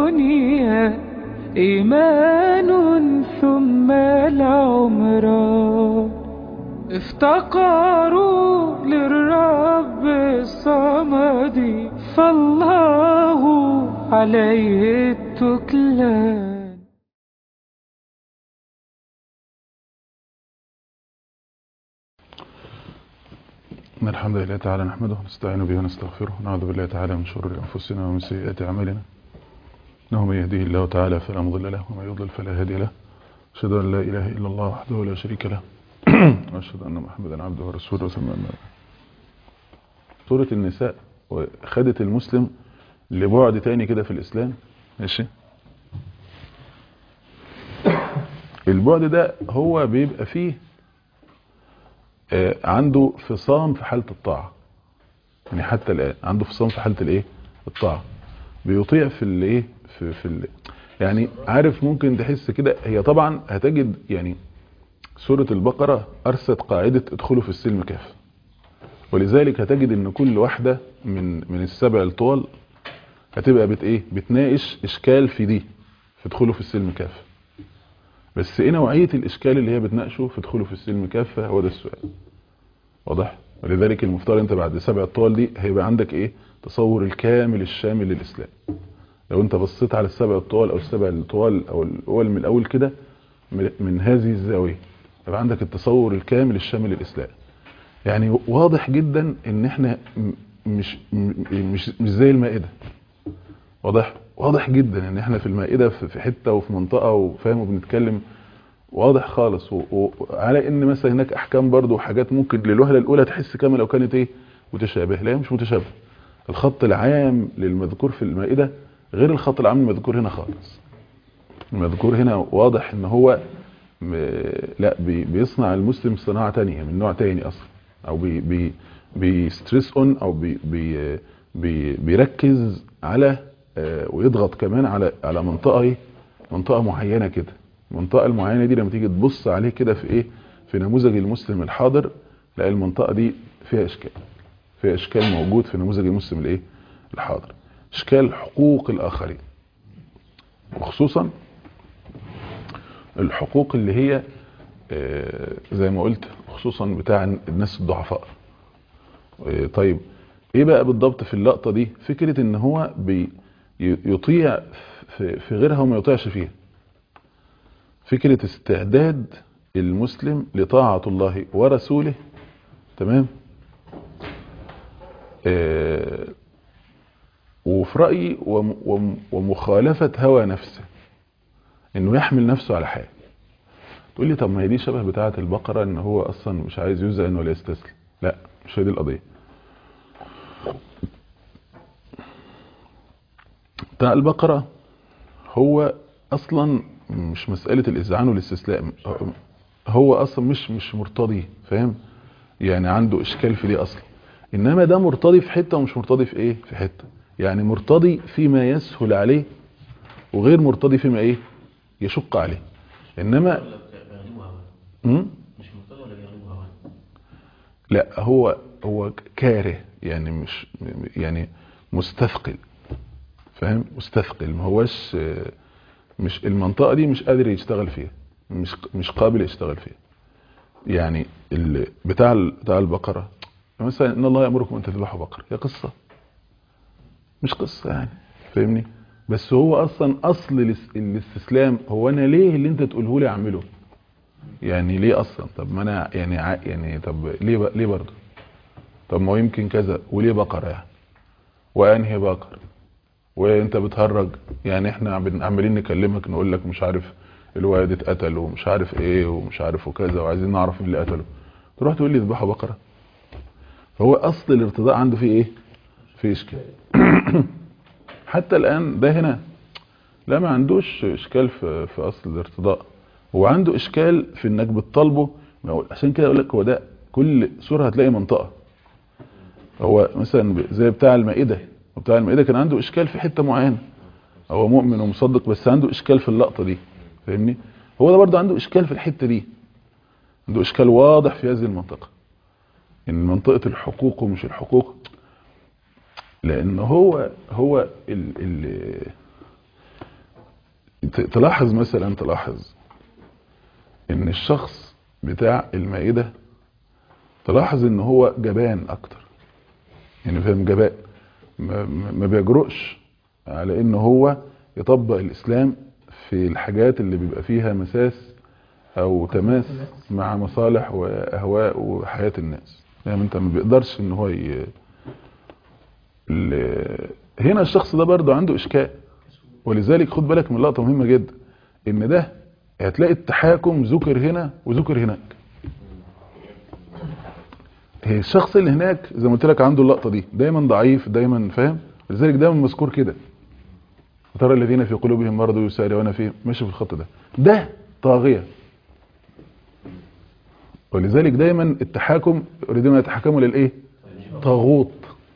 الدنيا إيمان ثم العمران افتقروا للرب الصمد فالله عليه التكلان إن الحمد لله تعالى نحمده ونستعين به ونستغفره ونعوذ بالله تعالى من شرور أنفسنا ومن سيئات أعمالنا إنه من يهديه الله تعالى فلا مضل له ومن يضلل فلا هادي له أشهد أن لا إله إلا الله وحده لا شريك له وأشهد أن محمدا عبده ورسوله ثم أما بعد. سورة النساء خدت المسلم لبعد تاني كده في الإسلام ماشي البعد ده هو بيبقى فيه آه، عنده فصام في حالة الطاعة يعني حتى الآن عنده فصام في حالة الايه الطاعة بيطيع في الايه في, في ال... يعني عارف ممكن تحس كده هي طبعا هتجد يعني سورة البقرة أرست قاعدة ادخلوا في السلم كافة ولذلك هتجد ان كل واحدة من من السبع الطوال هتبقى بت ايه بتناقش اشكال في دي في ادخلوا في السلم كافة بس ايه نوعية الاشكال اللي هي بتناقشه في ادخلوا في السلم كافة هو ده السؤال واضح ولذلك المفترض انت بعد سبع الطوال دي هيبقى عندك ايه تصور الكامل الشامل للاسلام لو انت بصيت على السبع الطوال او السبع الطوال او الاول من الاول كده من من هذه الزاوية يبقى عندك التصور الكامل الشامل للاسلام يعني واضح جدا ان احنا م- مش م- مش مش زي المائدة واضح واضح جدا ان احنا في المائدة في في حتة وفي منطقة وفاهم وبنتكلم واضح خالص و- و- وعلى ان مثلا هناك احكام برضو وحاجات ممكن للوهلة الاولى تحس كما لو كانت ايه متشابه لا هي مش متشابه الخط العام للمذكور في المائدة غير الخط العام المذكور هنا خالص المذكور هنا واضح ان هو م- لا بي- بيصنع المسلم صناعة تانية من نوع تاني اصلا او بي بي بيستريس اون او بي بي بي بيركز على آه، ويضغط كمان على على منطقة ايه منطقة معينة كده المنطقة المعينة دي لما تيجي تبص عليه كده في ايه في نموذج المسلم الحاضر لا المنطقة دي فيها اشكال فيها اشكال موجود في نموذج المسلم الايه الحاضر اشكال حقوق الاخرين وخصوصا الحقوق اللي هي آه، زي ما قلت خصوصا بتاع الناس الضعفاء آه، طيب ايه بقى بالضبط في اللقطة دي فكرة ان هو بي ي- يطيع في في غيرها وما يطيعش فيها فكرة استعداد المسلم لطاعة الله ورسوله تمام آه، وفي رأيي وم- وم- ومخالفة هوى نفسه انه يحمل نفسه على حاجة تقول لي طب ما هي دي شبه بتاعة البقرة ان هو اصلا مش عايز يزعن ولا يستسلم لا مش هي دي القضية بتاع البقرة هو اصلا مش مسألة الاذعان والاستسلام هو اصلا مش مش مرتضي فاهم يعني عنده اشكال في دي اصلا انما ده مرتضي في حتة ومش مرتضي في ايه في حتة يعني مرتضي فيما يسهل عليه وغير مرتضي فيما ايه يشق عليه انما مم؟ مش مرتضى ولا بيغلبوا هواه لا هو هو كاره يعني مش يعني مستثقل فاهم مستثقل ما هوش آه، مش المنطقة دي مش قادر يشتغل فيها مش مش قابل يشتغل فيها يعني ال- بتاع ال- بتاع البقرة مثلا ان الله يأمركم ان تذبحوا بقرة هي قصة مش قصة يعني فاهمني بس هو اصلا اصل الاس- الاستسلام هو انا ليه اللي انت تقوله لي اعمله يعني ليه اصلا طب ما انا يعني ع- يعني طب ليه ب- ليه برضه طب ما هو يمكن كذا وليه بقرة يعني وانهي بقر وانت بتهرج يعني احنا بن- عمالين نكلمك نقول لك مش عارف الواد اتقتل ومش عارف ايه ومش عارف وكذا وعايزين نعرف مين اللي قتله تروح تقول لي اذبحوا بقرة فهو اصل الارتضاء عنده فيه ايه في اشكال حتى الان ده هنا لا ما عندوش اشكال في, في اصل الارتضاء هو عنده اشكال في انك بتطالبه ما هو- عشان كده اقول لك هو ده كل سوره هتلاقي منطقه هو مثلا ب- زي بتاع المائده وبتاع المائده كان عنده اشكال في حته معينه هو مؤمن ومصدق بس عنده اشكال في اللقطه دي فاهمني هو ده برضه عنده اشكال في الحته دي عنده اشكال واضح في هذه المنطقه ان منطقه الحقوق ومش الحقوق لان هو هو ال ال ت- تلاحظ مثلا تلاحظ ان الشخص بتاع المائدة تلاحظ ان هو جبان اكتر يعني فاهم جبان ما, ما- ما بيجرؤش على ان هو يطبق الاسلام في الحاجات اللي بيبقى فيها مساس او تماس مع مصالح واهواء وحياة الناس يعني انت ما بيقدرش ان هو ي... ال- هنا الشخص ده برضه عنده اشكال ولذلك خد بالك من لقطة مهمة جدا ان ده هتلاقي التحاكم ذكر هنا وذكر هناك هي الشخص اللي هناك زي ما قلت لك عنده اللقطة دي دايما ضعيف دايما فاهم لذلك دايما مذكور كده ترى الذين في قلوبهم مرض يسارعون فيه ماشي في الخط ده ده طاغية ولذلك دايما التحاكم يريدون ان يتحكموا للايه طاغوت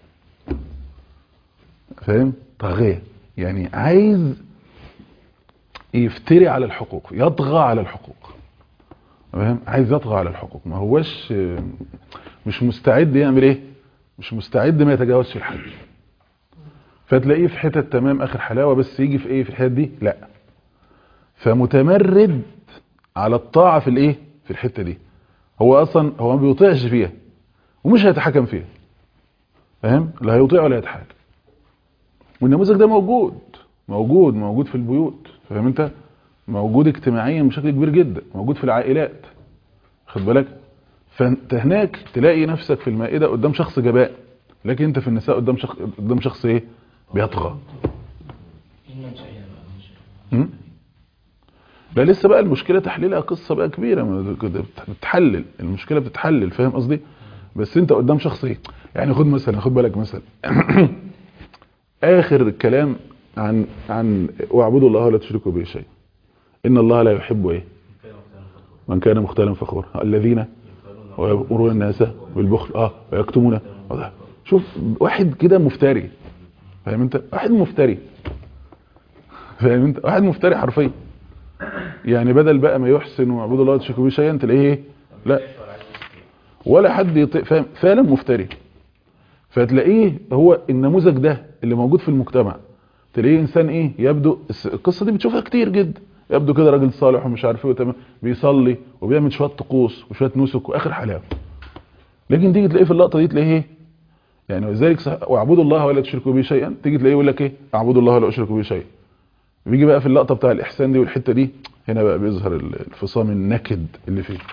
فاهم طاغية يعني عايز يفتري على الحقوق يطغى على الحقوق فاهم عايز يطغى على الحقوق ما هوش مش مستعد يعمل ايه مش مستعد ما يتجاوزش الحد فتلاقيه في حتت تمام اخر حلاوه بس يجي في ايه في الحتت دي لا فمتمرد على الطاعه في الايه في الحته دي هو اصلا هو ما بيطيعش فيها ومش هيتحكم فيها فاهم لا هيطيع ولا يتحكم والنموذج ده موجود موجود موجود في البيوت فاهم انت موجود اجتماعيا بشكل كبير جدا موجود في العائلات خد بالك فانت هناك تلاقي نفسك في المائده قدام شخص جباء لكن انت في النساء قدام شخص قدام شخص ايه بيطغى م? لا لسه بقى المشكله تحليلها قصه بقى كبيره ما كده بتتحلل المشكله بتتحلل فاهم قصدي بس انت قدام شخص ايه يعني خد مثلا خد بالك مثلا اخر الكلام عن عن واعبدوا الله ولا تشركوا به شيء ان الله لا يحب ايه من كان مختالا فخورا الذين ويأمرون الناس بالبخل اه ويكتمون واضح. شوف واحد كده مفتري فاهم انت واحد مفتري فاهم انت واحد مفتري حرفيا يعني بدل بقى ما يحسن ويعبدوا الله ولا تشركوا به شيئا تلاقيه ايه لا ولا حد يطيق فاهم فعلا مفتري فتلاقيه هو النموذج ده اللي موجود في المجتمع تلاقيه انسان ايه يبدو الس- القصه دي بتشوفها كتير جدا يبدو كده راجل صالح ومش عارف ايه وتمام بيصلي وبيعمل شويه طقوس وشويه نسك واخر حلاوه لكن تيجي تلاقيه في اللقطه دي تلاقيه ايه يعني ولذلك صح- واعبدوا الله ولا تشركوا به شيئا تيجي تلاقيه يقول لك ايه اعبدوا الله ولا اشركوا به شيئا بيجي بقى في اللقطه بتاع الاحسان دي والحته دي هنا بقى بيظهر ال- الفصام النكد اللي فيه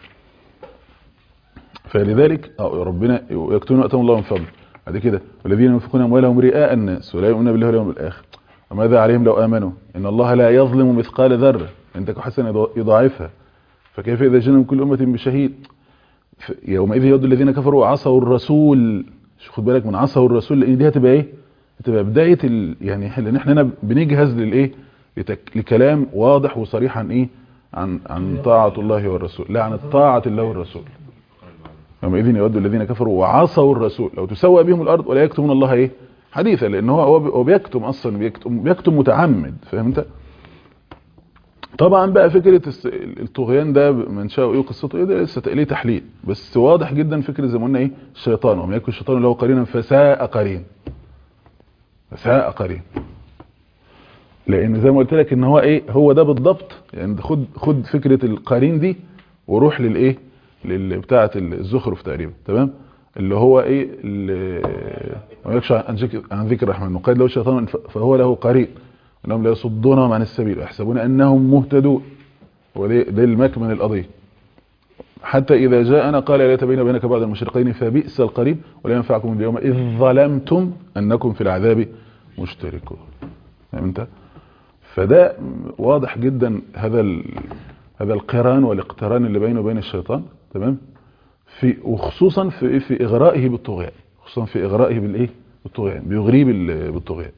فلذلك آه، ربنا يكتمون واتاهم الله من فضله بعد كده والذين ينفقون اموالهم رئاء الناس ولا يؤمنون بالله واليوم الاخر وماذا عليهم لو امنوا ان الله لا يظلم مثقال ذره ان تك حسنه يض- يضاعفها فكيف اذا جئنا من كل امه بشهيد ف- يومئذ يود الذين كفروا وعصوا الرسول شو خد بالك من عصوا الرسول لان دي هتبقى ايه هتبقى بدايه ال... يعني لان احنا هنا بنجهز للايه لتك... لكلام واضح وصريح عن ايه عن عن طاعه الله والرسول لا عن طاعه الله والرسول يومئذ يود الذين كفروا وعصوا الرسول لو تسوى بهم الارض ولا يكتمون الله ايه حديثا لان هو هو هو بيكتم اصلا بيكتم بيكتم متعمد فاهم انت طبعا بقى فكره الس- الطغيان ده من شاء ايه قصته ايه ده لسه ليه تحليل بس واضح جدا فكره زي ما قلنا ايه الشيطان وما يكن الشيطان له قرينا فساء قرين فساء قرين لان زي ما قلت لك ان هو ايه هو ده بالضبط يعني ده خد خد فكره القرين دي وروح للايه لل بتاعه الزخرف تقريبا تمام اللي هو ايه اللي ما يخشى عن ذكر عن ذكر الرحمن وقال له الشيطان ف- فهو له قرين انهم لا يصدونهم عن السبيل ويحسبون انهم مهتدون وده ده المكمن القضيه حتى اذا جاءنا قال لا تبين بينك بعض المشرقين فبئس القرين ولا ينفعكم اليوم اذ ظلمتم انكم في العذاب مشتركون فاهم انت فده واضح جدا هذا ال... هذا القران والاقتران اللي بينه وبين الشيطان تمام في وخصوصا في في اغرائه بالطغيان خصوصا في اغرائه بالايه بالطغيان بيغريه بال- بالطغيان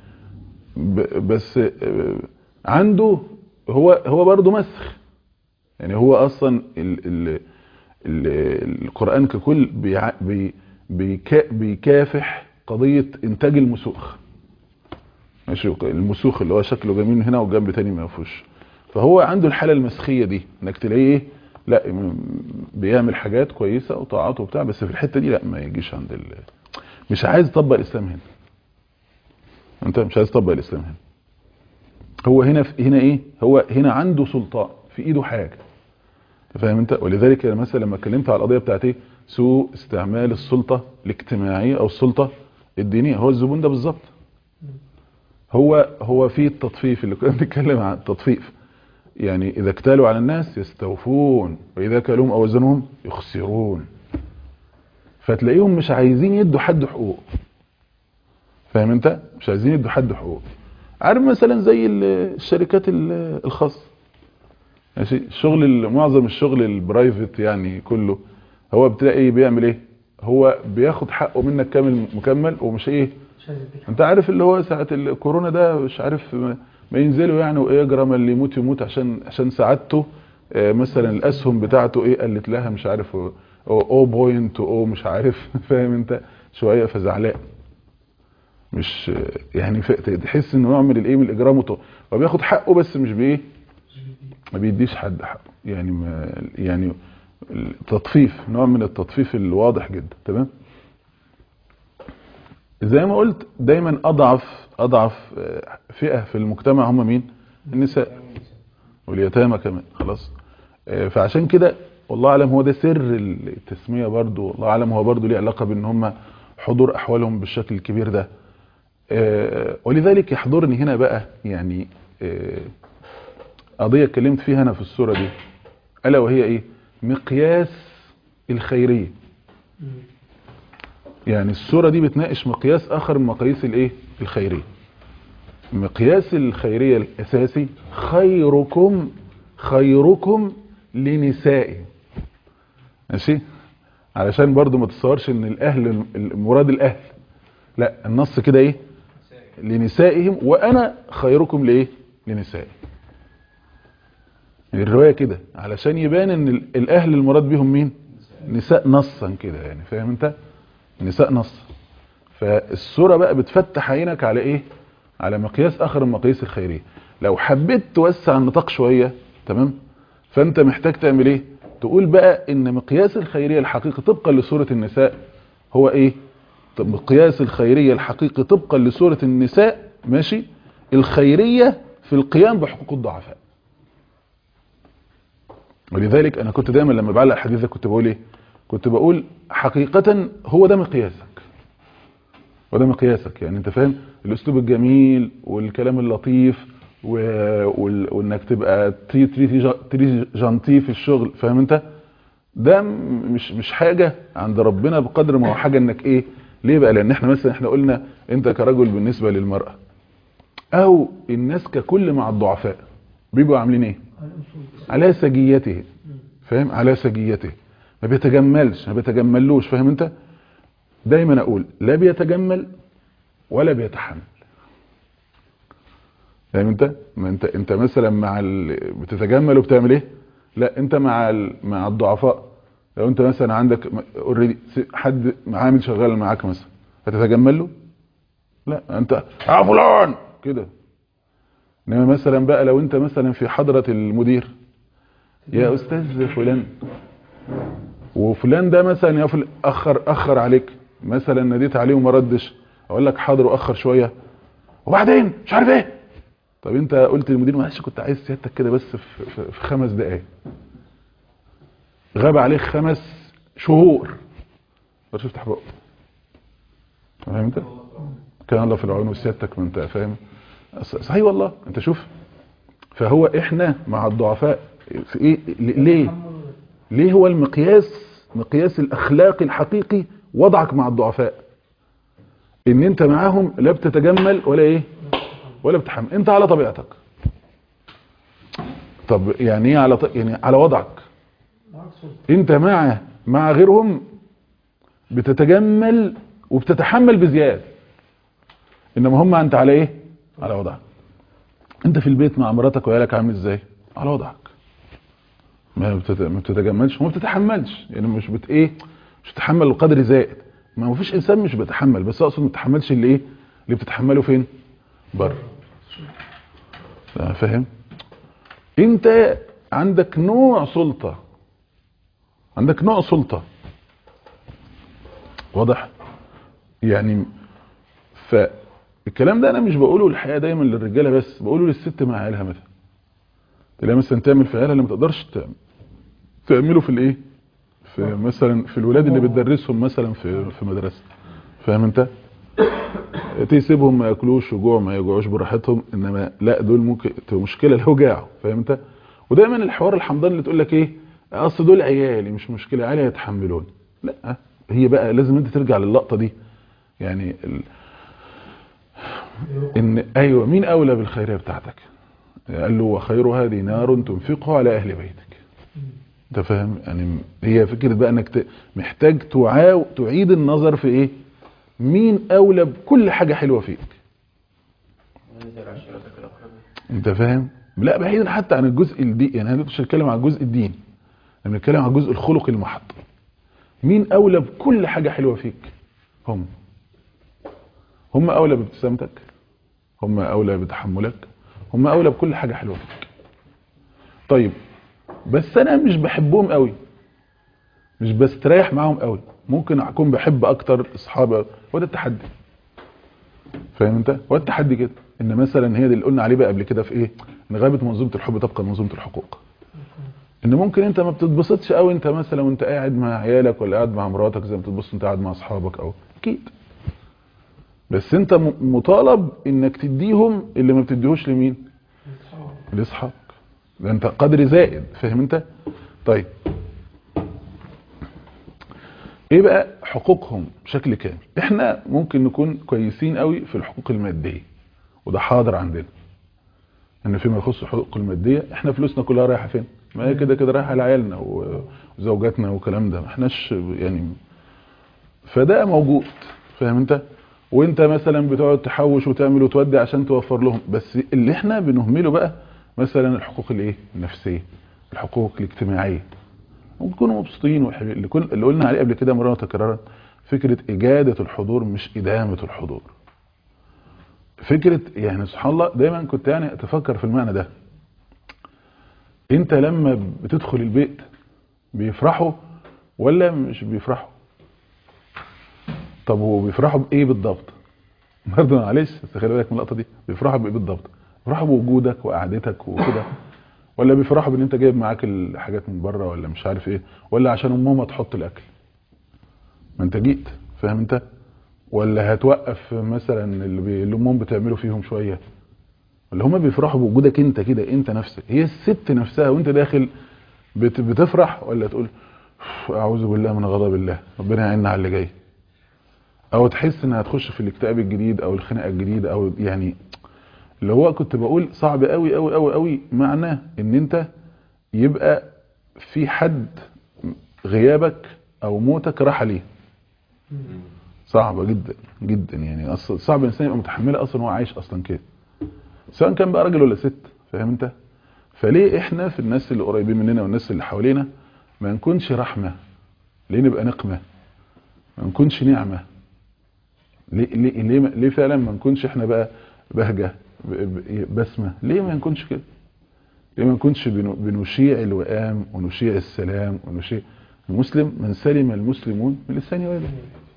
ب- بس آه، عنده هو هو برضه مسخ يعني هو اصلا ال ال ال القران ككل بيع- بي بيكا بيكافح قضيه انتاج المسوخ ماشي المسوخ اللي هو شكله جميل من هنا وجنب تاني ما فيهوش فهو عنده الحاله المسخيه دي انك تلاقيه ايه لا م- بيعمل حاجات كويسه وطاعات وبتاع بس في الحته دي لا ما يجيش عند ال... مش عايز يطبق الاسلام هنا انت مش عايز تطبق الاسلام هنا هو هنا في هنا ايه هو هنا عنده سلطان في ايده حاجه فاهم انت ولذلك أنا مثلا لما اتكلمت على القضيه بتاعت ايه سوء استعمال السلطه الاجتماعيه او السلطه الدينيه هو الزبون ده بالظبط هو هو في التطفيف اللي كنا بنتكلم عن التطفيف يعني اذا اكتالوا على الناس يستوفون واذا كلوهم او وزنهم يخسرون فتلاقيهم مش عايزين يدوا حد حقوق فاهم انت مش عايزين يدوا حد حقوق عارف مثلا زي ال- الشركات ال- الخاصه ماشي الشغل ال- معظم الشغل البرايفت يعني كله هو بتلاقي بيعمل ايه هو بياخد حقه منك كامل مكمل ومش ايه مش عايز يديك انت عارف اللي هو ساعه الكورونا ده مش عارف ما ما ينزلوا يعني وايه يجرى ما اللي يموت يموت عشان عشان سعادته آه، مثلا الاسهم بتاعته ايه قلت لها مش عارف او- او بوينت او مش عارف فاهم انت شويه فزعلان مش آه، يعني ف- تحس انه نوع من الايه من الاجرام وط- هو بياخد حقه بس مش بايه ما بيديش حد حقه يعني ما يعني التطفيف نوع من التطفيف الواضح جدا تمام زي ما قلت دايما اضعف اضعف آه، فئة في المجتمع هم مين النساء واليتامى كمان خلاص آه، فعشان كده والله اعلم هو ده سر التسمية برضو والله اعلم هو برضو ليه علاقة بان هم حضور احوالهم بالشكل الكبير ده آه، ولذلك يحضرني هنا بقى يعني آه، قضية اتكلمت فيها انا في الصورة دي الا وهي ايه مقياس الخيرية يعني الصورة دي بتناقش مقياس اخر من مقاييس الايه الخيرية مقياس الخيرية الاساسي خيركم خيركم لنسائهم ماشي علشان برضو ما تتصورش ان الاهل المراد الاهل لا النص كده ايه لنسائهم وانا خيركم لايه لنسائهم الرواية كده علشان يبان ان ال- الاهل المراد بيهم مين نساء نصا كده يعني فاهم انت نساء نص فالصورة بقى بتفتح عينك على ايه على مقياس اخر من مقاييس الخيرية لو حبيت توسع النطاق شوية تمام فانت محتاج تعمل ايه تقول بقى ان مقياس الخيرية الحقيقي طبقا لسورة النساء هو ايه طب مقياس الخيرية الحقيقي طبقا لسورة النساء ماشي الخيرية في القيام بحقوق الضعفاء ولذلك انا كنت دايما لما بعلق الحديث ده كنت بقول ايه كنت بقول حقيقة هو ده مقياسك وده مقياسك يعني انت فاهم الاسلوب الجميل والكلام اللطيف و... وال... وانك تبقى تري تري جا- تري جانتي في الشغل فاهم انت ده م- مش مش حاجة عند ربنا بقدر ما هو حاجة انك ايه ليه بقى لان احنا مثلا احنا قلنا انت كرجل بالنسبة للمرأة او الناس ككل مع الضعفاء بيبقوا عاملين ايه على سجيته فاهم على سجيته ما بيتجملش ما بيتجملوش فاهم انت دايما اقول لا بيتجمل ولا بيتحمل فاهم انت ما انت انت مثلا مع ال... بتتجمل وبتعمل ايه لا انت مع ال... مع الضعفاء لو انت مثلا عندك اوريدي حد عامل شغال معاك مثلا هتتجمل له لا انت يا فلان كده انما مثلا بقى لو انت مثلا في حضرة المدير يا استاذ فلان وفلان ده مثلا يا فلان اخر اخر عليك مثلا ناديت عليه وما ردش اقول لك حاضر واخر شويه وبعدين مش عارف ايه طب انت قلت للمدير معلش كنت عايز سيادتك كده بس في, في, في خمس دقائق غاب عليك خمس شهور ما تفتح بقى فاهم انت كان الله في العون وسيادتك ما انت فاهم صحيح والله انت شوف فهو احنا مع الضعفاء في ايه ليه ليه هو المقياس مقياس الاخلاق الحقيقي وضعك مع الضعفاء ان انت معاهم لا بتتجمل ولا ايه ولا بتحمل انت على طبيعتك طب يعني ايه على ط... يعني على وضعك معاك سلطة انت مع مع غيرهم بتتجمل وبتتحمل بزيادة انما هم انت على ايه على وضعك انت في البيت مع مراتك وعيالك عامل ازاي على وضعك ما بتت- ما بتتجملش وما بتتحملش يعني مش بت ايه مش بتتحمل بقدر زائد ما هو فيش انسان مش بيتحمل بس اقصد ما بتتحملش اللي ايه اللي بتتحمله فين بره لا، فاهم انت عندك نوع سلطة عندك نوع سلطة واضح يعني ف الكلام ده انا مش بقوله الحقيقه دايما للرجاله بس بقوله للست مع عيالها مثلا تلاقي مثلا تعمل في عيالها اللي ما تقدرش تعمل تعمله في الايه في مثلا في الولاد اللي بتدرسهم مثلا في في مدرسه فاهم انت تسيبهم ما ياكلوش وجوع ما يجوعوش براحتهم انما لا دول ممكن تبقى مشكله لو جاعوا فاهم انت ودايما الحوار الحمضاني اللي تقول لك ايه اصل دول عيالي مش مشكله عيالي يتحملون لا هي بقى لازم انت ترجع للقطه دي يعني ال... ان ايوه مين اولى بالخيريه بتاعتك قال له وخير هذه نار تنفقها على اهل بيتك انت فاهم يعني هي فكره بقى انك ت- محتاج تعاو تعيد النظر في ايه مين اولى بكل حاجه حلوه فيك وانزل عشيرتك الاقربين انت فاهم لا بعيدا حتى عن الجزء الدي يعني انا مش هتكلم عن الجزء الديني انا بنتكلم عن الجزء الخلقي المحض مين اولى بكل حاجه حلوه فيك هم هم اولى بابتسامتك هم اولى بتحملك هم اولى بكل حاجه حلوه فيك طيب بس انا مش بحبهم قوي مش بستريح معاهم قوي ممكن اكون بحب اكتر اصحابي هو ده التحدي فاهم انت هو التحدي كده ان مثلا هي دي اللي قلنا عليه بقى قبل كده في ايه ان غابه منظومه الحب تبقى منظومه الحقوق ان ممكن انت ما بتتبسطش قوي انت مثلا وانت قاعد مع عيالك ولا قاعد مع مراتك زي ما بتتبسط انت قاعد مع اصحابك او اكيد بس انت م- مطالب انك تديهم اللي ما بتديهوش لمين لاصحابك ده انت قدر زائد فاهم انت طيب ايه بقى حقوقهم بشكل كامل احنا ممكن نكون كويسين قوي في الحقوق الماديه وده حاضر عندنا ان فيما يخص الحقوق الماديه احنا فلوسنا كلها رايحه فين ما هي كده كده رايحه لعيالنا و- وزوجاتنا والكلام ده ما احناش يعني فده موجود فاهم انت وانت مثلا بتقعد تحوش وتعمل وتودي عشان توفر لهم بس اللي احنا بنهمله بقى مثلا الحقوق الايه النفسيه الحقوق الاجتماعيه وتكونوا مبسوطين وحبي- اللي, كل اللي قلنا عليه قبل كده مره وتكرارا فكره اجاده الحضور مش ادامه الحضور فكره يعني سبحان الله دايما كنت يعني اتفكر في المعنى ده انت لما بتدخل البيت بيفرحوا ولا مش بيفرحوا طب وبيفرحوا بايه بالضبط برضه معلش بس خلي بالك من اللقطه دي بيفرحوا بايه بالضبط بيفرحوا بوجودك وقعدتك وكده ولا بيفرحوا بان انت جايب معاك الحاجات من بره ولا مش عارف ايه ولا عشان امهم تحط الاكل ما انت جيت فاهم انت ولا هتوقف مثلا اللي, بي... اللي امهم بتعمله فيهم شويه ولا هما بيفرحوا بوجودك انت كده انت نفسك هي الست نفسها وانت داخل بت... بتفرح ولا تقول اعوذ بالله من غضب الله ربنا يعيننا على اللي جاي او تحس انها هتخش في الاكتئاب الجديد او الخناقه الجديده او يعني اللي هو كنت بقول صعب قوي قوي قوي قوي معناه ان انت يبقى في حد غيابك او موتك راح عليه صعبه جدا جدا يعني اصلا صعب الانسان يبقى متحمله اصلا وهو عايش اصلا كده سواء كان بقى راجل ولا ست فاهم انت فليه احنا في الناس اللي قريبين مننا والناس اللي حوالينا ما نكونش رحمه ليه نبقى نقمه ما نكونش نعمه ليه ليه ليه, ليه فعلا ما نكونش احنا بقى بهجه ب- ب- بسمه ليه ما نكونش كده ليه ما نكونش بنو- بنشيع الوئام ونشيع السلام ونشيع المسلم من سلم المسلمون من لسانه ويده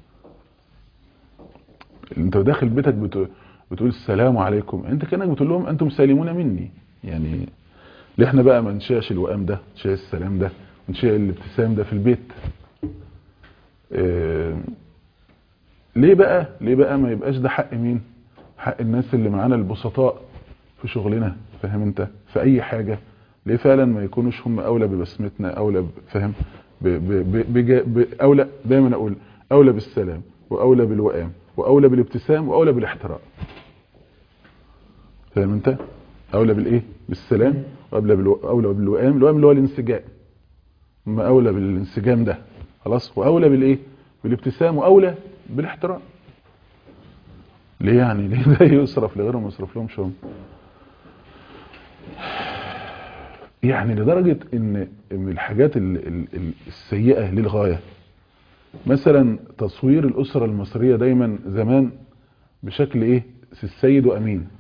انت داخل بيتك بت- بتقول السلام عليكم انت كانك بتقول لهم انتم سالمون مني يعني ليه احنا بقى ما نشيعش الوئام ده نشيع السلام ده ونشيع الابتسام ده في البيت اه ليه بقى ليه بقى ما يبقاش ده حق مين حق الناس اللي معانا البسطاء في شغلنا فاهم انت في اي حاجة ليه فعلا ما يكونوش هم اولى ببسمتنا اولى ب- فاهم ب- ب- ب- بجا- ب- اولى دايما اقول اولى بالسلام واولى بالوئام واولى بالابتسام واولى بالاحترام فاهم انت اولى بالايه بالسلام واولى بالو... اولى بالوئام الوئام اللي هو الانسجام هم اولى بالانسجام ده خلاص واولى بالايه بالابتسام واولى بالاحترام ليه يعني ليه ده يصرف لغيرهم ما يصرف لهمش هم يعني لدرجة ان من الحاجات ال- ال- ال- السيئة للغاية مثلا تصوير الأسرة المصرية دايما زمان بشكل ايه السيد وأمين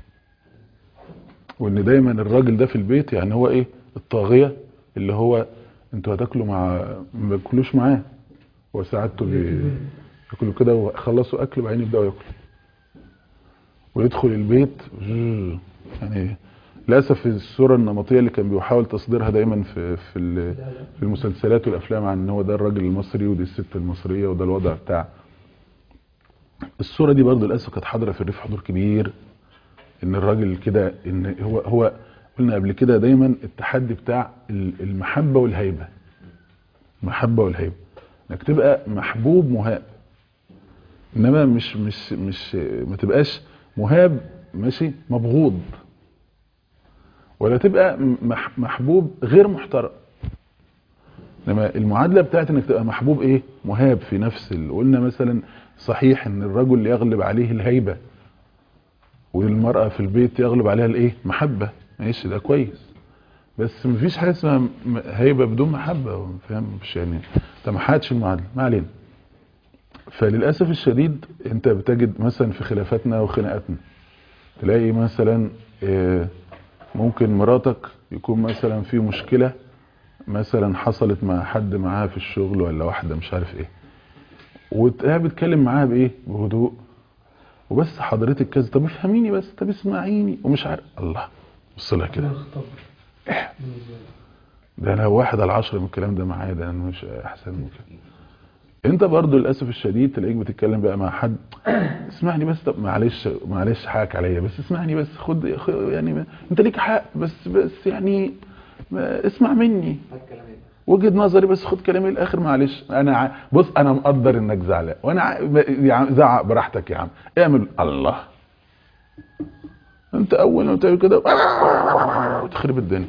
وان دايما الراجل ده في البيت يعني هو ايه الطاغية اللي هو انتوا هتاكلوا مع ما بياكلوش معاه هو ساعته بي- ياكلوا كده وخلصوا اكل وبعدين يبداوا ياكلوا ويدخل البيت يعني للاسف الصوره النمطيه اللي كان بيحاول تصديرها دايما في في ال- في المسلسلات والافلام عن ان هو ده الراجل المصري ودي الست المصريه وده الوضع بتاع الصوره دي برضه للاسف كانت حاضره في الريف حضور كبير ان الراجل كده ان هو هو قلنا قبل كده دايما التحدي بتاع ال- المحبه والهيبه المحبه والهيبه انك تبقى محبوب مهاب انما مش مش مش ما تبقاش مهاب ماشي مبغوض ولا تبقى مح- محبوب غير محترم انما المعادله بتاعت انك تبقى محبوب ايه مهاب في نفس ال... قلنا مثلا صحيح ان الرجل يغلب عليه الهيبه والمراه في البيت يغلب عليها الايه محبه ماشي ده كويس بس مفيش حاجه اسمها م- هيبه بدون محبه فاهم مش يعني انت ما حققتش المعادله ما علينا فللاسف الشديد انت بتجد مثلا في خلافاتنا وخناقاتنا تلاقي مثلا آه، ممكن مراتك يكون مثلا في مشكله مثلا حصلت مع حد معاها في الشغل ولا واحده مش عارف ايه وتلاقيها بتكلم معاها بايه بهدوء وبس حضرتك كذا طب افهميني بس طب اسمعيني ومش عارف الله بص لها كده الخطاب ده انا واحد على عشرة من الكلام ده معايا ده انا مش احسن من كده انت برضو للاسف الشديد تلاقيك بتتكلم بقى مع حد اسمعني بس طب معلش معلش حقك عليا بس اسمعني بس خد خ- يعني ما- انت ليك حق بس بس يعني ما- اسمع مني وجهة نظري بس خد كلامي الاخر معلش انا ع- بص انا مقدر انك زعلان وانا ع- يا عم زعق براحتك يا عم اعمل الله انت اول ما تعمل كده وتخرب الدنيا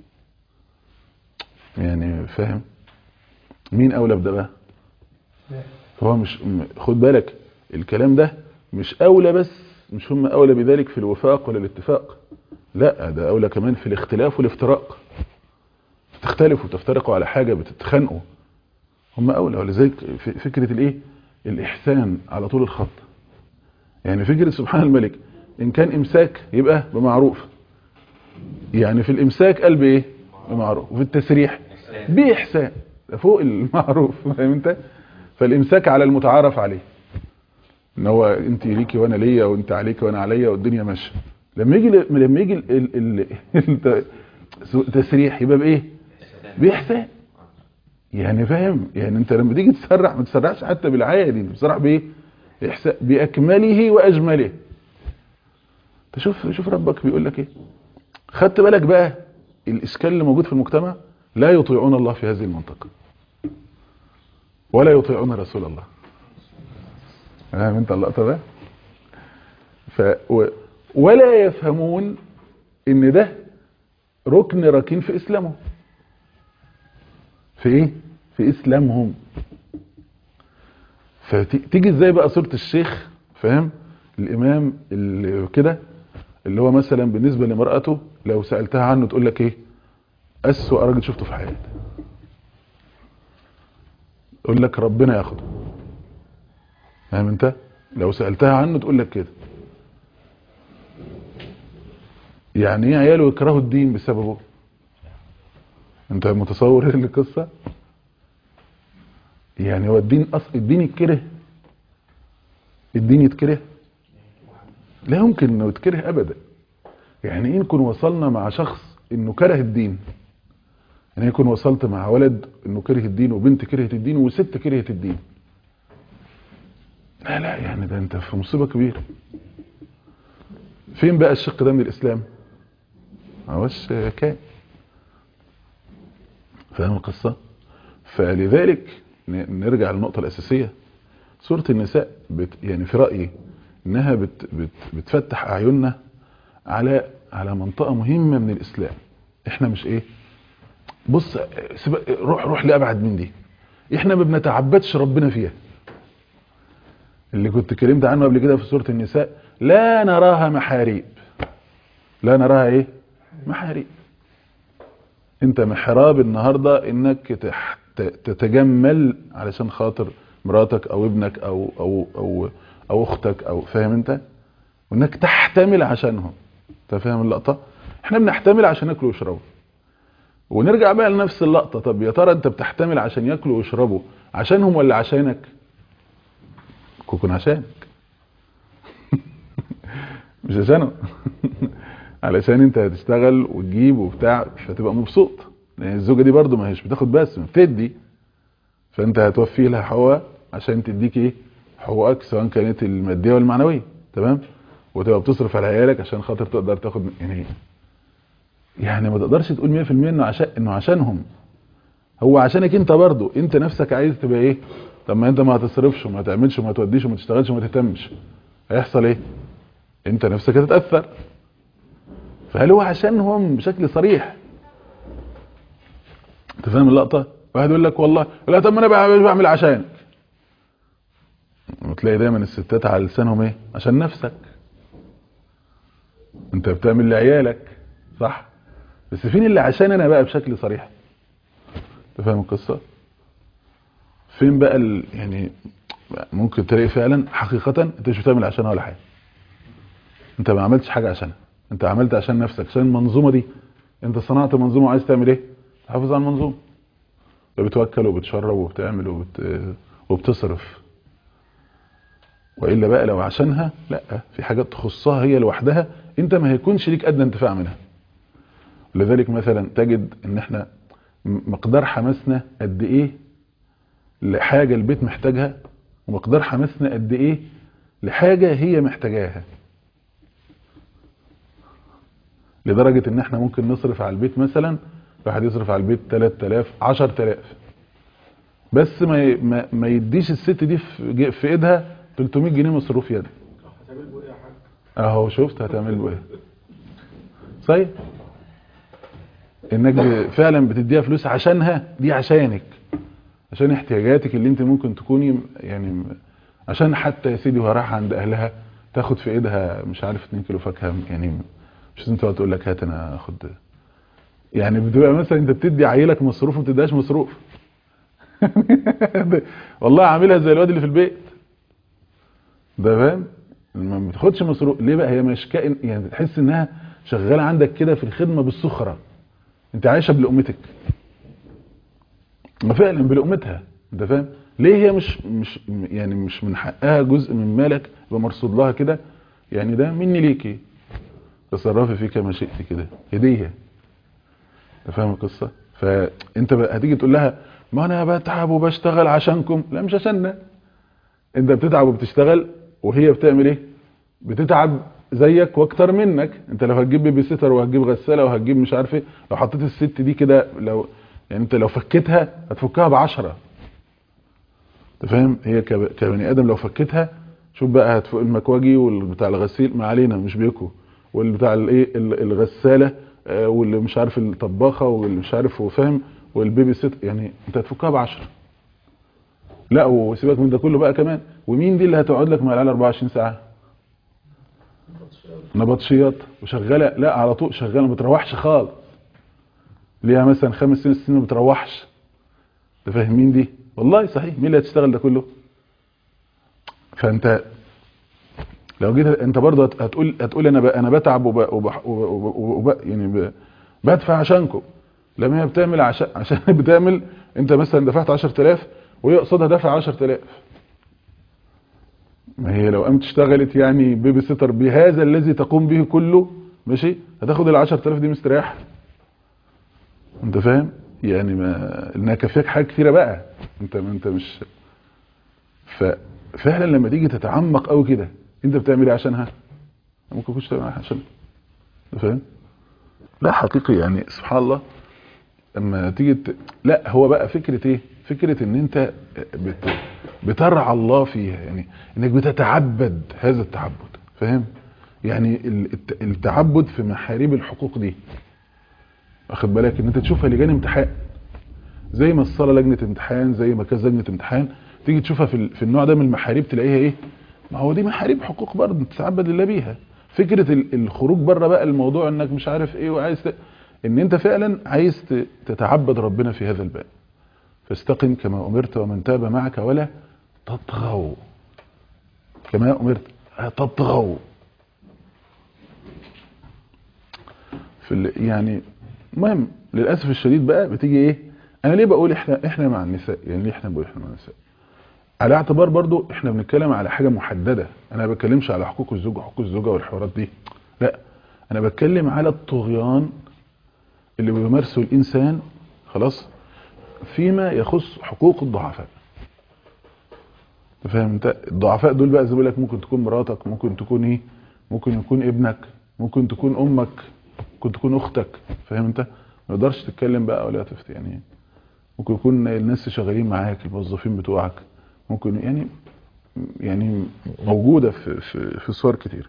يعني فاهم مين اولى بده بقى هو مش م- خد بالك الكلام ده مش اولى بس مش هم اولى بذلك في الوفاق ولا الاتفاق لا ده اولى كمان في الاختلاف والافتراق تختلفوا وتفترقوا على حاجه بتتخانقوا هم اولى ولذلك ف- فكره الايه الاحسان على طول الخط يعني فكره سبحان الملك ان كان امساك يبقى بمعروف يعني في الامساك قلب ايه بمعروف وفي التسريح باحسان ده فوق المعروف فاهم انت فالامساك على المتعارف عليه ان هو انت ليكي وانا ليا وانت عليك وانا عليا والدنيا ماشيه لما يجي لما يجي ال- ال- ال- التسريح يبقى بايه باحسان يعني فاهم يعني انت لما تيجي تسرح ما تسرحش حتى بالعادي انت بتسرح بايه إحسان باكمله واجمله تشوف شوف ربك بيقول لك ايه خدت بالك بقى الاشكال اللي موجود في المجتمع لا يطيعون الله في هذه المنطقه ولا يطيعون رسول الله فاهم انت اللقطه ده ف و... ولا يفهمون ان ده ركن ركين في اسلامهم في ايه في اسلامهم فتيجي ازاي بقى صورة الشيخ فاهم الامام اللي كده اللي هو مثلا بالنسبة لمرأته لو سألتها عنه تقول لك ايه اسوأ راجل شفته في حياتي تقول لك ربنا ياخده فاهم انت لو سألتها عنه تقول لك كده يعني ايه عياله يكرهوا الدين بسببه انت متصور ايه القصه يعني هو الدين اصل الدين يتكره الدين يتكره لا يمكن انه يتكره ابدا يعني ايه نكون وصلنا مع شخص انه كره الدين يعني يكون وصلت مع ولد انه كره الدين وبنت كرهت الدين وست كرهت الدين لا لا يعني ده انت في مصيبه كبيره فين بقى الشق ده من الاسلام ما هوش كان فاهم القصه فلذلك ن- نرجع للنقطه الاساسيه سوره النساء بت يعني في رايي انها بت بت بتفتح اعيننا على على منطقه مهمه من الاسلام احنا مش ايه بص سيب- روح روح لابعد من دي احنا ما بنتعبدش ربنا فيها اللي كنت اتكلمت عنه قبل كده في سوره النساء لا نراها محاريب لا نراها ايه محاريب انت محراب النهارده انك تح- ت- تتجمل علشان خاطر مراتك او ابنك او او او او اختك او فاهم انت وانك تحتمل عشانهم انت فاهم اللقطه احنا بنحتمل عشان ياكلوا ويشربوا ونرجع بقى لنفس اللقطه طب يا ترى انت بتحتمل عشان ياكلوا ويشربوا عشانهم ولا عشانك ممكن يكون عشانك مش عشانه علشان انت هتشتغل وتجيب وبتاع فتبقى مبسوط لان الزوجه دي برضو ما هيش بتاخد بس بتدي فانت هتوفي لها حقوقها عشان تديك ايه حقوقك سواء كانت الماديه والمعنويه تمام وتبقى بتصرف على عيالك عشان خاطر تقدر تاخد يعني يعني ما تقدرش تقول 100% انه عشان انه عشانهم هو عشانك انت برضو انت نفسك عايز تبقى ايه طب ما انت ما هتصرفش وما تعملش وما توديش وما تشتغلش وما تهتمش هيحصل ايه انت نفسك هتتاثر فهل هو عشانهم بشكل صريح انت فاهم اللقطه واحد يقول لك والله لا طب ما انا بعمل, بعمل عشانك وتلاقي دايما الستات على لسانهم ايه عشان نفسك انت بتعمل لعيالك صح بس فين اللي عشان انا بقى بشكل صريح انت فاهم القصه فين بقى ال... يعني ممكن تلاقي فعلا حقيقه انت مش بتعمل عشانها ولا حاجه انت ما عملتش حاجه عشانها انت عملت عشان نفسك عشان المنظومه دي انت صنعت منظومه وعايز تعمل ايه تحافظ على المنظومه بتوكل وبتشرب وبتعمل وبت... وبتصرف والا بقى لو عشانها لا في حاجات تخصها هي لوحدها انت ما هيكونش ليك ادنى انتفاع منها لذلك مثلا تجد ان احنا مقدار حماسنا قد ايه لحاجه البيت محتاجها ومقدار حماسنا قد ايه لحاجه هي محتاجاها لدرجة ان احنا ممكن نصرف على البيت مثلا واحد يصرف على البيت 3000 10000 بس ما ما, ما يديش الست دي في, في ايدها 300 جنيه مصروف يد اهو شفت هتعمل له ايه صحيح انك فعلا بتديها فلوس عشانها دي عشانك عشان احتياجاتك اللي انت ممكن تكوني يعني عشان حتى يا سيدي وهي رايحه عند اهلها تاخد في ايدها مش عارف 2 كيلو فاكهه يعني مش لازم تقعد تقول لك هات انا اخد يعني بتبقى مثلا انت بتدي عيلك مصروف وما بتديهاش مصروف والله عاملها زي الواد اللي في البيت ده فاهم ما بتاخدش مصروف ليه بقى هي مش كائن يعني بتحس انها شغاله عندك كده في الخدمه بالسخره انت عايشه بلقمتك ما فعلا بلقمتها انت فاهم ليه هي مش مش يعني مش من حقها جزء من مالك يبقى مرصود لها كده يعني ده مني ليكي تصرفي فيه كما شئت كده هديه انت فاهم القصه فانت هتيجي تقول لها ما انا بتعب وبشتغل عشانكم لا مش عشاننا انت بتتعب وبتشتغل وهي بتعمل ايه بتتعب زيك واكتر منك انت لو هتجيب بيبي سيتر وهتجيب غساله وهتجيب مش عارف ايه لو حطيت الست دي كده لو يعني انت لو فكيتها هتفكها بعشرة انت فاهم هي كبني ادم لو فكيتها شوف بقى هتفوق المكواجي والبتاع الغسيل ما علينا مش بيكو والبتاع الايه الغساله واللي مش عارف الطباخه واللي مش عارف وفاهم والبيبي سيت يعني انت هتفكها بعشرة لا وسيبك من ده كله بقى كمان ومين دي اللي هتقعد لك مع العيال 24 ساعه نبطشيات وشغاله لا على طول شغاله ما بتروحش خالص ليها مثلا خمس سنين سنين ما بتروحش انت فاهم مين دي والله صحيح مين اللي هتشتغل ده كله فانت لو جيت انت برضه هتقول هتقول انا انا بتعب وب وب وب يعني بدفع عشانكم لما هي بتعمل عشان عشان بتعمل انت مثلا دفعت 10000 وهي قصادها دافع 10000 ما هي لو قامت اشتغلت يعني بيبي سيتر بهذا الذي تقوم به كله ماشي هتاخد ال 10000 دي مستريح انت فاهم يعني ما انها كافياك حاجات كتيره بقى انت ما انت مش ففعلا لما تيجي تتعمق قوي كده انت بتعمل ايه عشانها ممكن كنتش تعمل عشان انت فاهم لا حقيقي يعني سبحان الله لما تيجي ت... لا هو بقى فكره ايه فكره ان انت بت... بترعى الله فيها يعني انك بتتعبد هذا التعبد فاهم يعني التعبد في محاريب الحقوق دي واخد بالك ان انت تشوفها لجان امتحان زي ما الصلاه لجنه امتحان زي ما كذا لجنه امتحان تيجي تشوفها في, في النوع ده من المحاريب تلاقيها ايه ما هو دي محاريب حقوق برضه تتعبد لله بيها فكره الخروج بره بقى الموضوع انك مش عارف ايه وعايز ت... ان انت فعلا عايز تتعبد ربنا في هذا الباب فاستقم كما امرت ومن تاب معك ولا تطغوا كما امرت تطغوا في يعني المهم للاسف الشديد بقى بتيجي ايه انا ليه بقول احنا احنا مع النساء يعني ليه احنا بنقول احنا مع النساء على اعتبار برضو احنا بنتكلم على حاجة محددة انا ما بتكلمش على حقوق الزوج وحقوق الزوجة والحوارات دي لا انا بتكلم على الطغيان اللي بيمارسه الانسان خلاص فيما يخص حقوق الضعفاء فاهم انت الضعفاء دول بقى زي ما بقول لك ممكن تكون مراتك ممكن تكون ايه ممكن يكون ابنك ممكن تكون امك ممكن تكون اختك فاهم انت ما تقدرش تتكلم بقى ولا تفتي يعني ممكن يكون الناس اللي شغالين معاك الموظفين بتوعك ممكن يعني يعني موجوده في في في صور كتير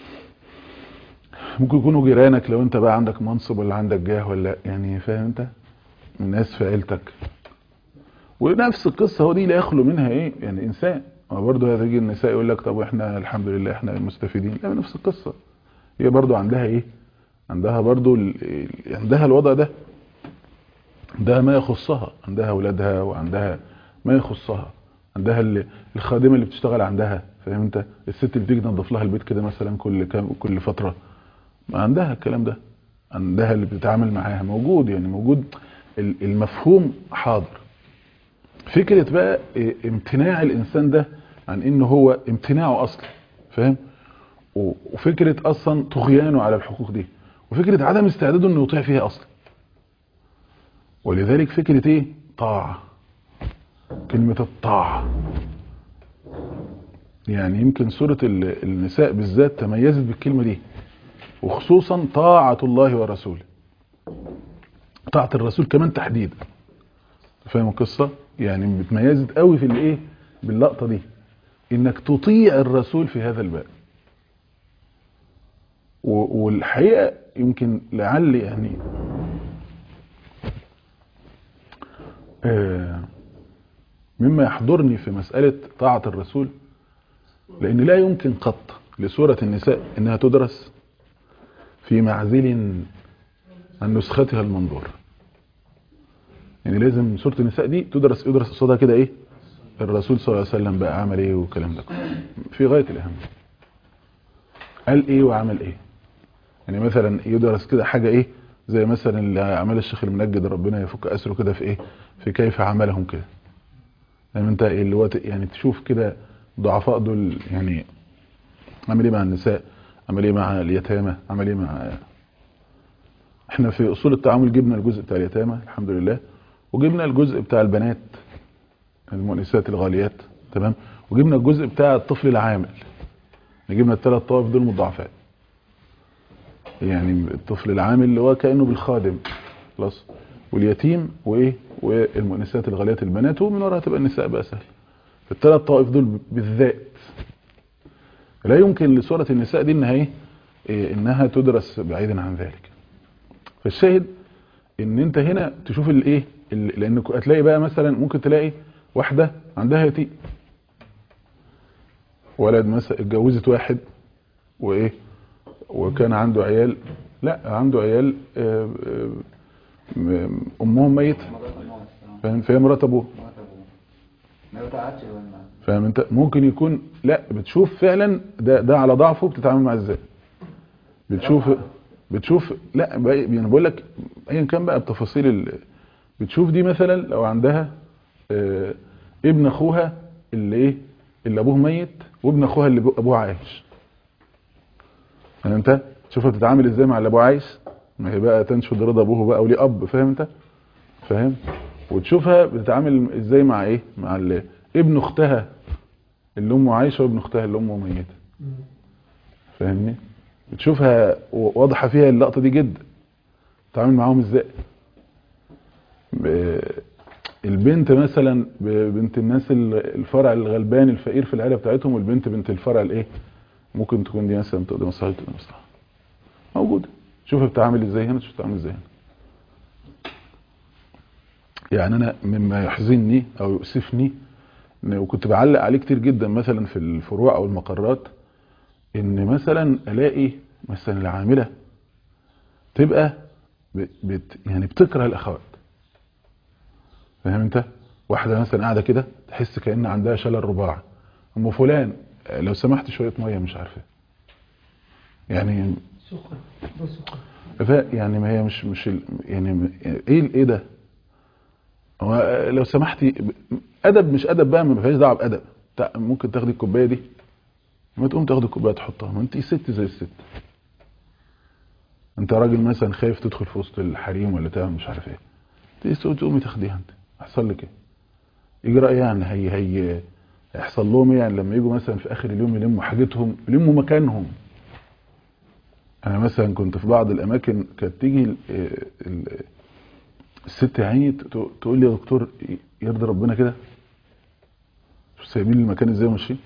ممكن يكونوا جيرانك لو انت بقى عندك منصب ولا عندك جاه ولا يعني فاهم انت الناس في عيلتك ونفس القصه هو دي لا يخلو منها ايه يعني انسان هو برضه هتيجي النساء يقول لك طب احنا الحمد لله احنا المستفيدين لا نفس القصه هي برضه عندها ايه عندها برضه ال... ال- عندها الوضع ده عندها ما يخصها عندها اولادها وعندها ما يخصها عندها ال- الخادمه اللي بتشتغل عندها فاهم انت الست اللي تيجي تنظف لها البيت كده مثلا كل كام كل فتره ما عندها الكلام ده عندها اللي بتتعامل معاها موجود يعني موجود ال- المفهوم حاضر فكرة بقى إيه، امتناع الانسان ده عن انه هو امتناعه اصلا فاهم و- وفكرة اصلا طغيانه على الحقوق دي وفكرة عدم استعداده انه يطيع فيها اصلا ولذلك فكرة ايه طاعة كلمة الطاعة يعني يمكن سورة ال- النساء بالذات تميزت بالكلمة دي وخصوصا طاعة الله ورسوله طاعة الرسول كمان تحديدا فاهم القصة يعني بتميزت قوي في الايه باللقطة دي انك تطيع الرسول في هذا الباب و- والحقيقة يمكن لعل يعني آه، مما يحضرني في مسألة طاعة الرسول لأن لا يمكن قط لسورة النساء أنها تدرس في معزل عن نسختها المنظور يعني لازم سورة النساء دي تدرس يدرس قصادها كده ايه الرسول صلى الله عليه وسلم بقى عمل ايه والكلام ده كله. في غاية الأهمية قال ايه وعمل ايه يعني مثلا يدرس كده حاجة ايه زي مثلا اللي عمل الشيخ المنجد ربنا يفك أسره كده في ايه في كيف عملهم كده يعني انت إيه اللي هو ت- يعني تشوف كده ضعفاء دول يعني عمل ايه مع النساء عمل ايه مع اليتامى عمل ايه مع احنا في اصول التعامل جبنا الجزء بتاع اليتامى الحمد لله وجبنا الجزء بتاع البنات المؤنسات الغاليات تمام وجبنا الجزء بتاع الطفل العامل جبنا الثلاث طوائف دول مضاعفات يعني الطفل العامل اللي هو كانه بالخادم خلاص واليتيم وايه والمؤنسات الغاليات البنات ومن وراها تبقى النساء بقى سهل الثلاث طوائف دول بالذات لا يمكن لسوره النساء دي انها ايه إيه، انها تدرس بعيدا عن ذلك فالشاهد ان انت هنا تشوف الايه ال- لان ك- هتلاقي بقى مثلا ممكن تلاقي واحده عندها يتيم ولد مثلا اتجوزت واحد وايه وكان عنده عيال لا عنده عيال آه، آه، م- امهم ميته فاهم فهي مرات ابوه ما يتعدش ولا فاهم انت ممكن يكون لا بتشوف فعلا ده ده على ضعفه بتتعامل معاه ازاي بتشوف بتشوف لا بقى- يعني بقول لك ايا كان بقى بتفاصيل ال... بتشوف دي مثلا لو عندها آه، ابن اخوها اللي ايه اللي ابوه ميت وابن اخوها اللي بو- ابوه عايش فاهم انت شوفها بتتعامل ازاي مع اللي ابوه عايش ما هي بقى تنشد رضا ابوه بقى وليه اب فاهم انت فاهم وتشوفها بتتعامل ازاي مع ايه مع اللي ابن اختها اللي امه عايشه وابن اختها اللي امه ميته فاهمني بتشوفها واضحه فيها اللقطه دي جدا تتعامل معاهم ازاي ب- البنت مثلا ب- بنت الناس ال- الفرع الغلبان الفقير في العيله بتاعتهم والبنت بنت الفرع الايه ممكن تكون دي مثلا تقضي مصلحه تقضي مصلحه موجوده شوفها بتعامل ازاي هنا شوف بتعامل ازاي هنا يعني انا مما يحزنني او يؤسفني إن- وكنت بعلق عليه كتير جدا مثلا في الفروع او المقرات ان مثلا الاقي مثلا العامله تبقى ب- بت يعني بتكره الاخوات فاهم انت واحده مثلا قاعده كده تحس كان عندها شلل رباعي ام فلان آه، لو سمحت شويه ميه مش عارفه يعني سخن ده سخن ف- يعني ما هي مش مش ال- يعني م- ايه ال- ايه ده هو لو سمحتي ب- ادب مش ادب بقى ما فيهاش دعوه بادب تع- ممكن تاخدي الكوبايه دي ما تقوم تاخد الكوبايه تحطها ما انت ست زي الست انت راجل مثلا خايف تدخل في وسط الحريم ولا تعمل مش عارف ايه تقوم- تقومي تاخديها انت هيحصل لك ايه يجرى ايه يعني هي هي هيحصل لهم ايه يعني لما يجوا مثلا في اخر اليوم يلموا حاجتهم يلموا مكانهم انا مثلا كنت في بعض الاماكن كانت تيجي ال- ال- الست يا عيني ت- تقول لي يا دكتور يرضي ربنا كده شوف سايبين لي المكان ازاي ماشيين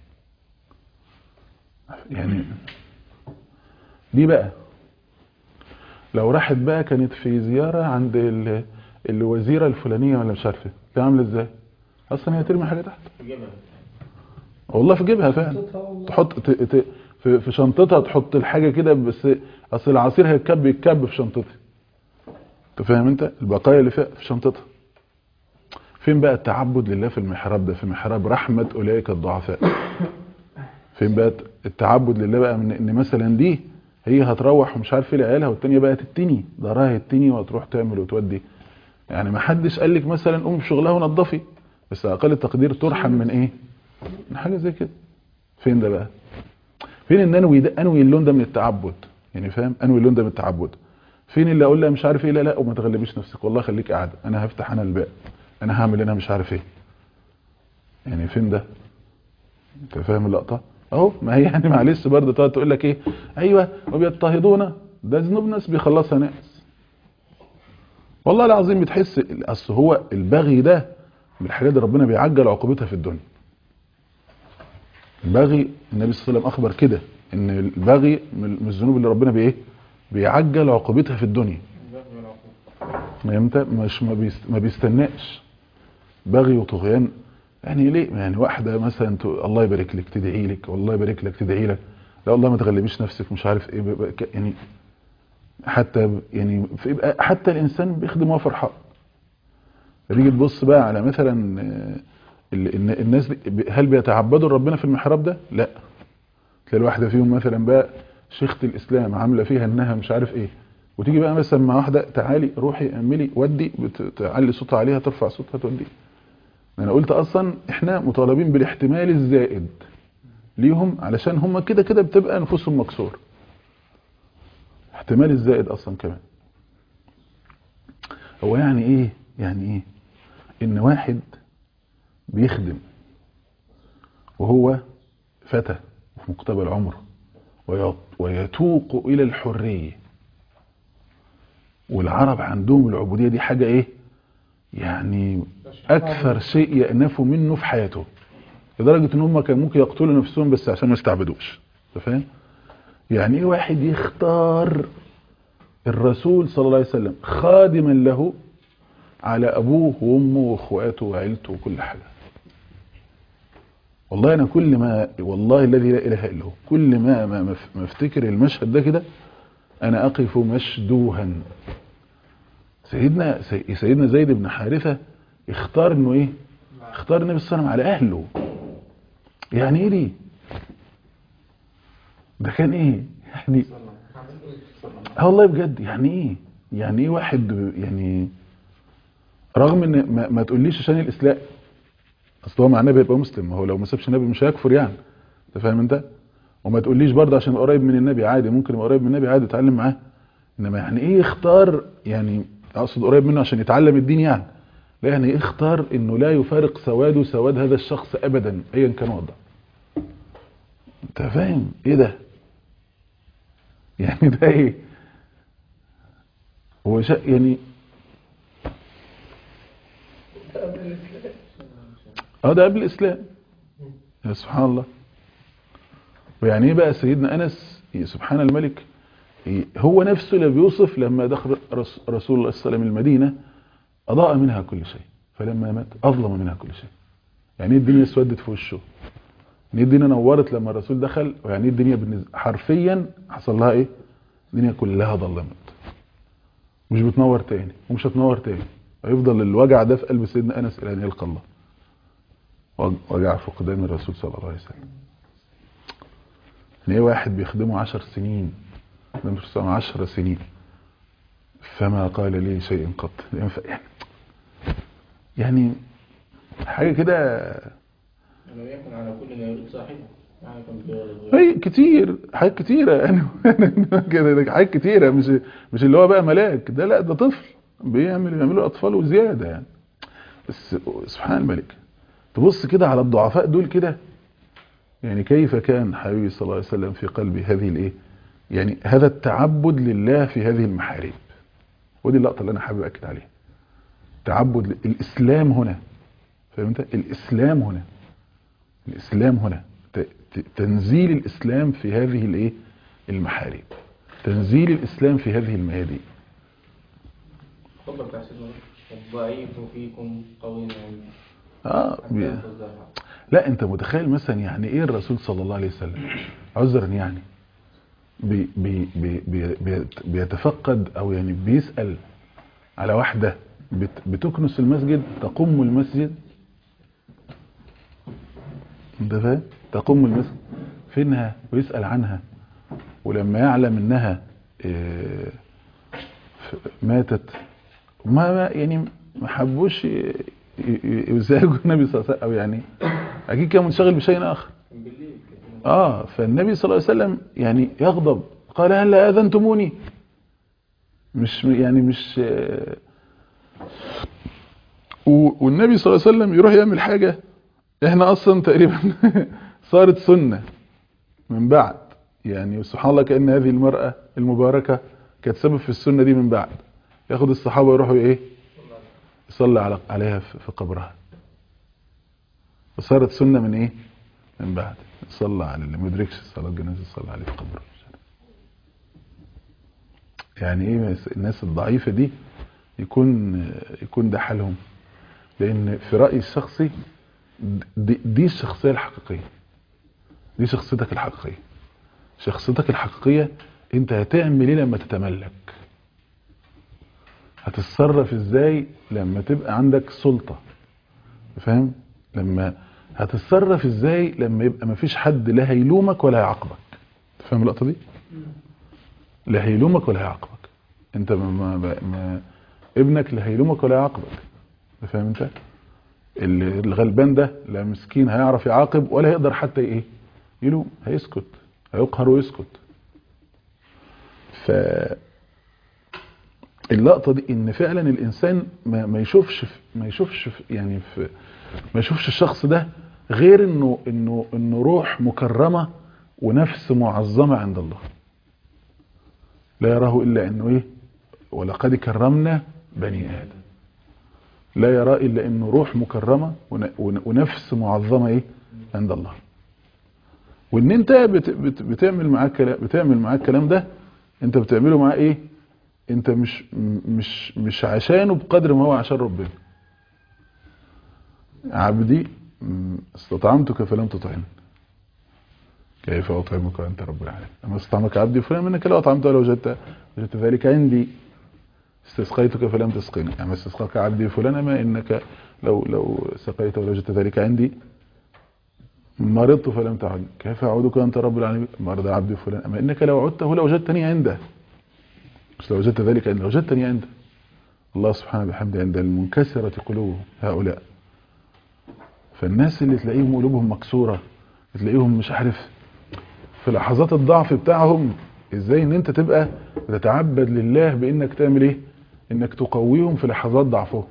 يعني دي بقى لو راحت بقى كانت في زيارة عند ال- الوزيرة الفلانية ولا مش عارفه ده عامله ازاي اصلا هي ترمي حاجة تحت والله في جيبها فعلا شنطتها والله. تحط ت- ت- في في شنطتها تحط الحاجة كده بس اصل العصير هيتكب يتكب في شنطتي انت فاهم انت البقايا اللي فيها في شنطتها فين بقى التعبد لله في المحراب ده في محراب رحمة أولئك الضعفاء فين بقى التعبد لله بقى من ان مثلا دي هي هتروح ومش عارف ايه لعيالها والتانية بقى تتني ضراها التني وتروح تعمل وتودي يعني ما حدش قال لك مثلا قوم في شغلها ونضفي بس اقل التقدير ترحم من ايه من حاجة زي كده فين ده بقى فين ان انوي ده انوي اللون ده من التعبد يعني فاهم انوي اللون ده من التعبد فين اللي اقول لها مش عارف ايه لا لا وما تغلبيش نفسك والله خليك قاعده انا هفتح انا الباب انا هعمل انا مش عارف ايه يعني فين ده انت فاهم اللقطه اهو ما هي يعني معلش برضه تقعد تقول لك ايه ايوه وبيضطهدونا ده ذنوب ناس بيخلصها ناس والله العظيم بتحس اصل هو البغي ده من الحاجات اللي ربنا بيعجل عقوبتها في الدنيا البغي النبي صلى الله عليه وسلم اخبر كده ان البغي من من الذنوب اللي ربنا بايه بيعجل عقوبتها في الدنيا فهمت مش ما, بيست ما بيستناش بغي وطغيان يعني ليه يعني واحده مثلا تقول الله يبارك لك تدعي لك والله يبارك لك تدعي لك لا والله ما تغلبيش نفسك مش عارف ايه بيبقى ك- يعني حتى يعني فيبقى حتى الانسان بيخدم وهو فرحان تيجي تبص بقى على مثلا آه، ال- الن- الناس دي- هل بيتعبدوا لربنا في المحراب ده لا تلاقي الواحده فيهم مثلا بقى شيخة الاسلام عامله فيها انها مش عارف ايه وتيجي بقى مثلا مع واحده تعالي روحي اعملي ودي بت- تعلي صوتها عليها ترفع صوتها تودي انا قلت اصلا احنا مطالبين بالاحتمال الزائد ليهم علشان هم كده كده بتبقى نفوسهم مكسور احتمال الزائد اصلا كمان هو يعني ايه يعني ايه ان واحد بيخدم وهو فتى في مقتبل عمره ويط- ويتوق الى الحريه والعرب عندهم العبوديه دي حاجه ايه يعني اكثر شيء يأنفوا منه في حياتهم لدرجه ان هم كان ممكن يقتلوا نفسهم بس عشان ما يستعبدوش انت فاهم يعني ايه واحد يختار الرسول صلى الله عليه وسلم خادما له على ابوه وامه واخواته وعيلته وكل حاجه والله انا كل ما والله الذي لا اله الا هو كل ما ما ما ما افتكر المشهد ده كده انا اقف مشدوها سيدنا سي- سيدنا زيد بن حارثه اختار انه ايه اختار النبي صلى الله عليه وسلم على اهله يعني ايه دي ده كان ايه يعني اه والله بجد يعني ايه يعني ايه واحد يعني رغم ان ما, ما تقوليش عشان الاسلام اصل هو مع النبي يبقى مسلم ما هو لو ما سابش النبي مش هيكفر يعني انت فاهم انت وما تقوليش برضه عشان يبقى قريب من النبي عادي ممكن يبقى قريب من النبي عادي يتعلم معاه انما يعني ايه يختار يعني اقصد قريب منه عشان يتعلم الدين يعني لا يعني ايه اختار انه لا يفارق سواده سواد هذا الشخص ابدا ايا كان وضعه انت فاهم ايه ده يعني ده ايه هو شا يعني اه ده قبل الاسلام يا سبحان الله ويعني ايه بقى سيدنا انس سبحان الملك هو نفسه اللي بيوصف لما دخل رس- رسول الله صلى الله عليه وسلم المدينه اضاء منها كل شيء فلما مات اظلم منها كل شيء يعني ايه الدنيا اسودت في وشه يعني ايه الدنيا نورت لما الرسول دخل ويعني ايه الدنيا بالنسبة حرفيا حصل لها ايه الدنيا كلها ظلمت مش بتنور تاني ومش هتنور تاني هيفضل الوجع ده في قلب سيدنا انس الى ان يلقى الله وج- وجع فقدان الرسول صلى الله عليه وسلم يعني ايه واحد بيخدمه عشر سنين ده مش سنة عشر سنين فما قال لي شيء قط يعني يعني حاجه كده لم يكن على كل ما يريد صاحبه يعني كان بي- اي كتير حاجات كتيره يعني كده حاجات كتيره مش مش اللي هو بقى ملاك ده لا ده طفل بيعمل بيعملوا اطفال وزياده يعني بس سبحان الملك تبص كده على الضعفاء دول كده يعني كيف كان حبيبي صلى الله عليه وسلم في قلبي هذه الايه يعني هذا التعبد لله في هذه المحاريب ودي اللقطه اللي انا حابب اكد عليها تعبد ل- الاسلام هنا فاهم انت الاسلام هنا الاسلام هنا ت- ت- تنزيل الاسلام في هذه الايه المحاريب تنزيل الاسلام في هذه الميادين خطبة بتاع سيدنا الضعيف فيكم قوي عند اه بي... لا انت متخيل مثلا يعني ايه الرسول صلى الله عليه وسلم عذرا يعني بي بي بي بي بي بيتفقد او يعني بيسأل على واحدة بت بتكنس المسجد تقوم المسجد انت فاهم تقوم المسجد فينها ويسأل عنها ولما يعلم انها آه، ف- ماتت ما ما يعني ما حبوش ي- ي- يزعجوا النبي صلى الله عليه وسلم او يعني اكيد كان منشغل بشيء اخر كان بالليل كان اه فالنبي صلى الله عليه وسلم يعني يغضب قال هل اذنتموني مش يعني مش آه، و- والنبي صلى الله عليه وسلم يروح يعمل حاجة احنا اصلا تقريبا صارت سنة من بعد يعني سبحان الله كأن هذه المرأة المباركة كانت سبب في السنة دي من بعد ياخد الصحابة يروحوا ايه يصلي على عليها في في قبرها وصارت سنة من ايه من بعد صلى على اللي ما يدركش صلاة الجنازة صلى عليه في قبره يعني ايه الناس الضعيفة دي يكون يكون ده حالهم لان في رأيي الشخصي دي, دي الشخصية الحقيقية دي شخصيتك الحقيقية شخصيتك الحقيقية انت هتعمل ايه لما تتملك هتتصرف ازاي لما تبقى عندك سلطة فاهم لما هتتصرف ازاي لما يبقى مفيش حد لا هيلومك ولا هيعاقبك فاهم اللقطة دي لا هيلومك ولا هيعاقبك انت ما, ما, ما ابنك لا هيلومك ولا هيعاقبك فاهم انت ال- الغلبان ده لا مسكين هيعرف يعاقب ولا هيقدر حتى ايه يلوم هيسكت هيقهر ويسكت ف اللقطة دي ان فعلا الانسان ما, ما يشوفش في ما يشوفش في يعني في ما يشوفش الشخص ده غير انه انه انه روح مكرمة ونفس معظمة عند الله لا يراه الا انه ايه ولقد كرمنا بني ادم لا يرى الا انه روح مكرمة ون- ون- ونفس معظمة ايه عند الله وان انت بت بت بتعمل معاه كلام بتعمل معاه الكلام ده انت بتعمله معاه ايه انت مش مش مش عشانه بقدر ما هو عشان ربنا عبدي م، استطعمتك فلم تطعمني كيف اطعمك وانت رب العالمين اما استطعمك عبدي فلان منك لا اطعمته لو وجدت وجدت ذلك عندي استسقيتك فلم تسقني اما استسقاك عبدي فلان اما انك لو لو سقيت ولو وجدت ذلك عندي مرضت فلم تعد كيف اعودك وانت رب العالمين مرض عبدي فلان اما انك لو عدته لوجدتني عنده بس لو وجدت ذلك عند وجدتني عنده الله سبحانه بحمده عند المنكسرة قلوبهم هؤلاء فالناس اللي تلاقيهم قلوبهم مكسورة تلاقيهم مش عارف في لحظات الضعف بتاعهم ازاي ان انت تبقى تتعبد لله بانك تعمل ايه انك تقويهم في لحظات ضعفهم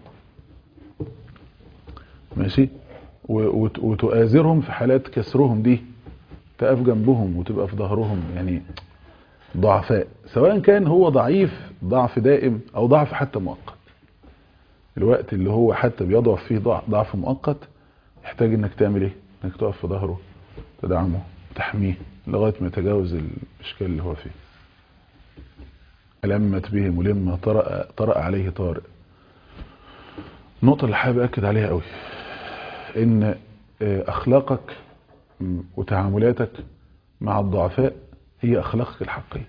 ماشي و- وت- وتؤازرهم في حالات كسرهم دي تقف جنبهم وتبقى في ظهرهم يعني ضعفاء سواء كان هو ضعيف ضعف دائم او ضعف حتى مؤقت الوقت اللي هو حتى بيضعف فيه ضع- ضعف مؤقت يحتاج انك تعمل ايه انك تقف في ظهره تدعمه تحميه لغاية ما يتجاوز الاشكال اللي هو فيه ألمت بهم ولما طرأ, طرأ عليه طارئ النقطة اللي حابب أكد عليها قوي إن آه، أخلاقك م، وتعاملاتك مع الضعفاء هي أخلاقك الحقيقية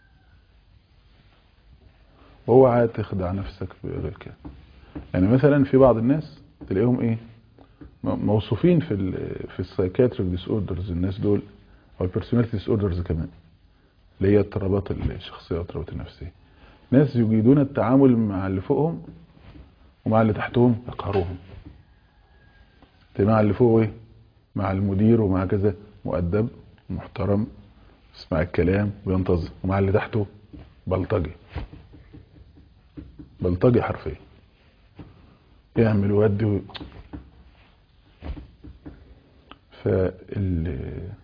واوعى تخدع نفسك بغير كده يعني مثلا في بعض الناس تلاقيهم ايه م- موصوفين في ال في السايكاتريك ديس اوردرز الناس دول او البيرسوناليتي ديس اوردرز كمان اللي هي اضطرابات الشخصيه واضطرابات النفسيه ناس يجيدون التعامل مع اللي فوقهم ومع اللي تحتهم يقهروهم تلاقي مع اللي فوق ايه مع المدير ومع كذا مؤدب محترم يسمع الكلام وينتظم ومع اللي تحته بلطجي بلطجي حرفيا يعمل ويودي و... فال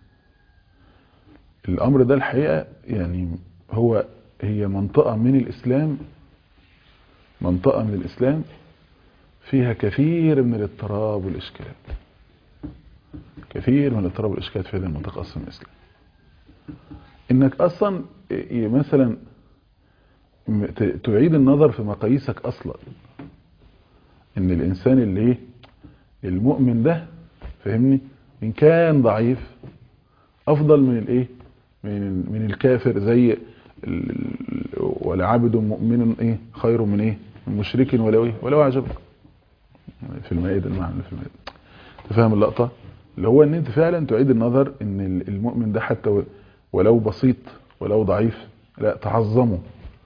الامر ده الحقيقه يعني هو هي منطقه من الاسلام منطقه من الاسلام فيها كثير من الاضطراب والاشكالات كثير من الاضطراب والاشكالات في هذه المنطقه اصلا من الاسلام انك اصلا ي- مثلا م- ت- تعيد النظر في مقاييسك اصلا ان الانسان اللي ايه المؤمن ده فاهمني ان كان ضعيف افضل من الايه من من الكافر زي ال- ال- ولعبد مؤمن ايه خير من ايه من مشرك ولو ايه ولو اعجبك في المائده المعنى في المائده تفهم اللقطه اللي هو ان انت فعلا تعيد النظر ان ال- المؤمن ده حتى و- ولو بسيط ولو ضعيف لا تعظمه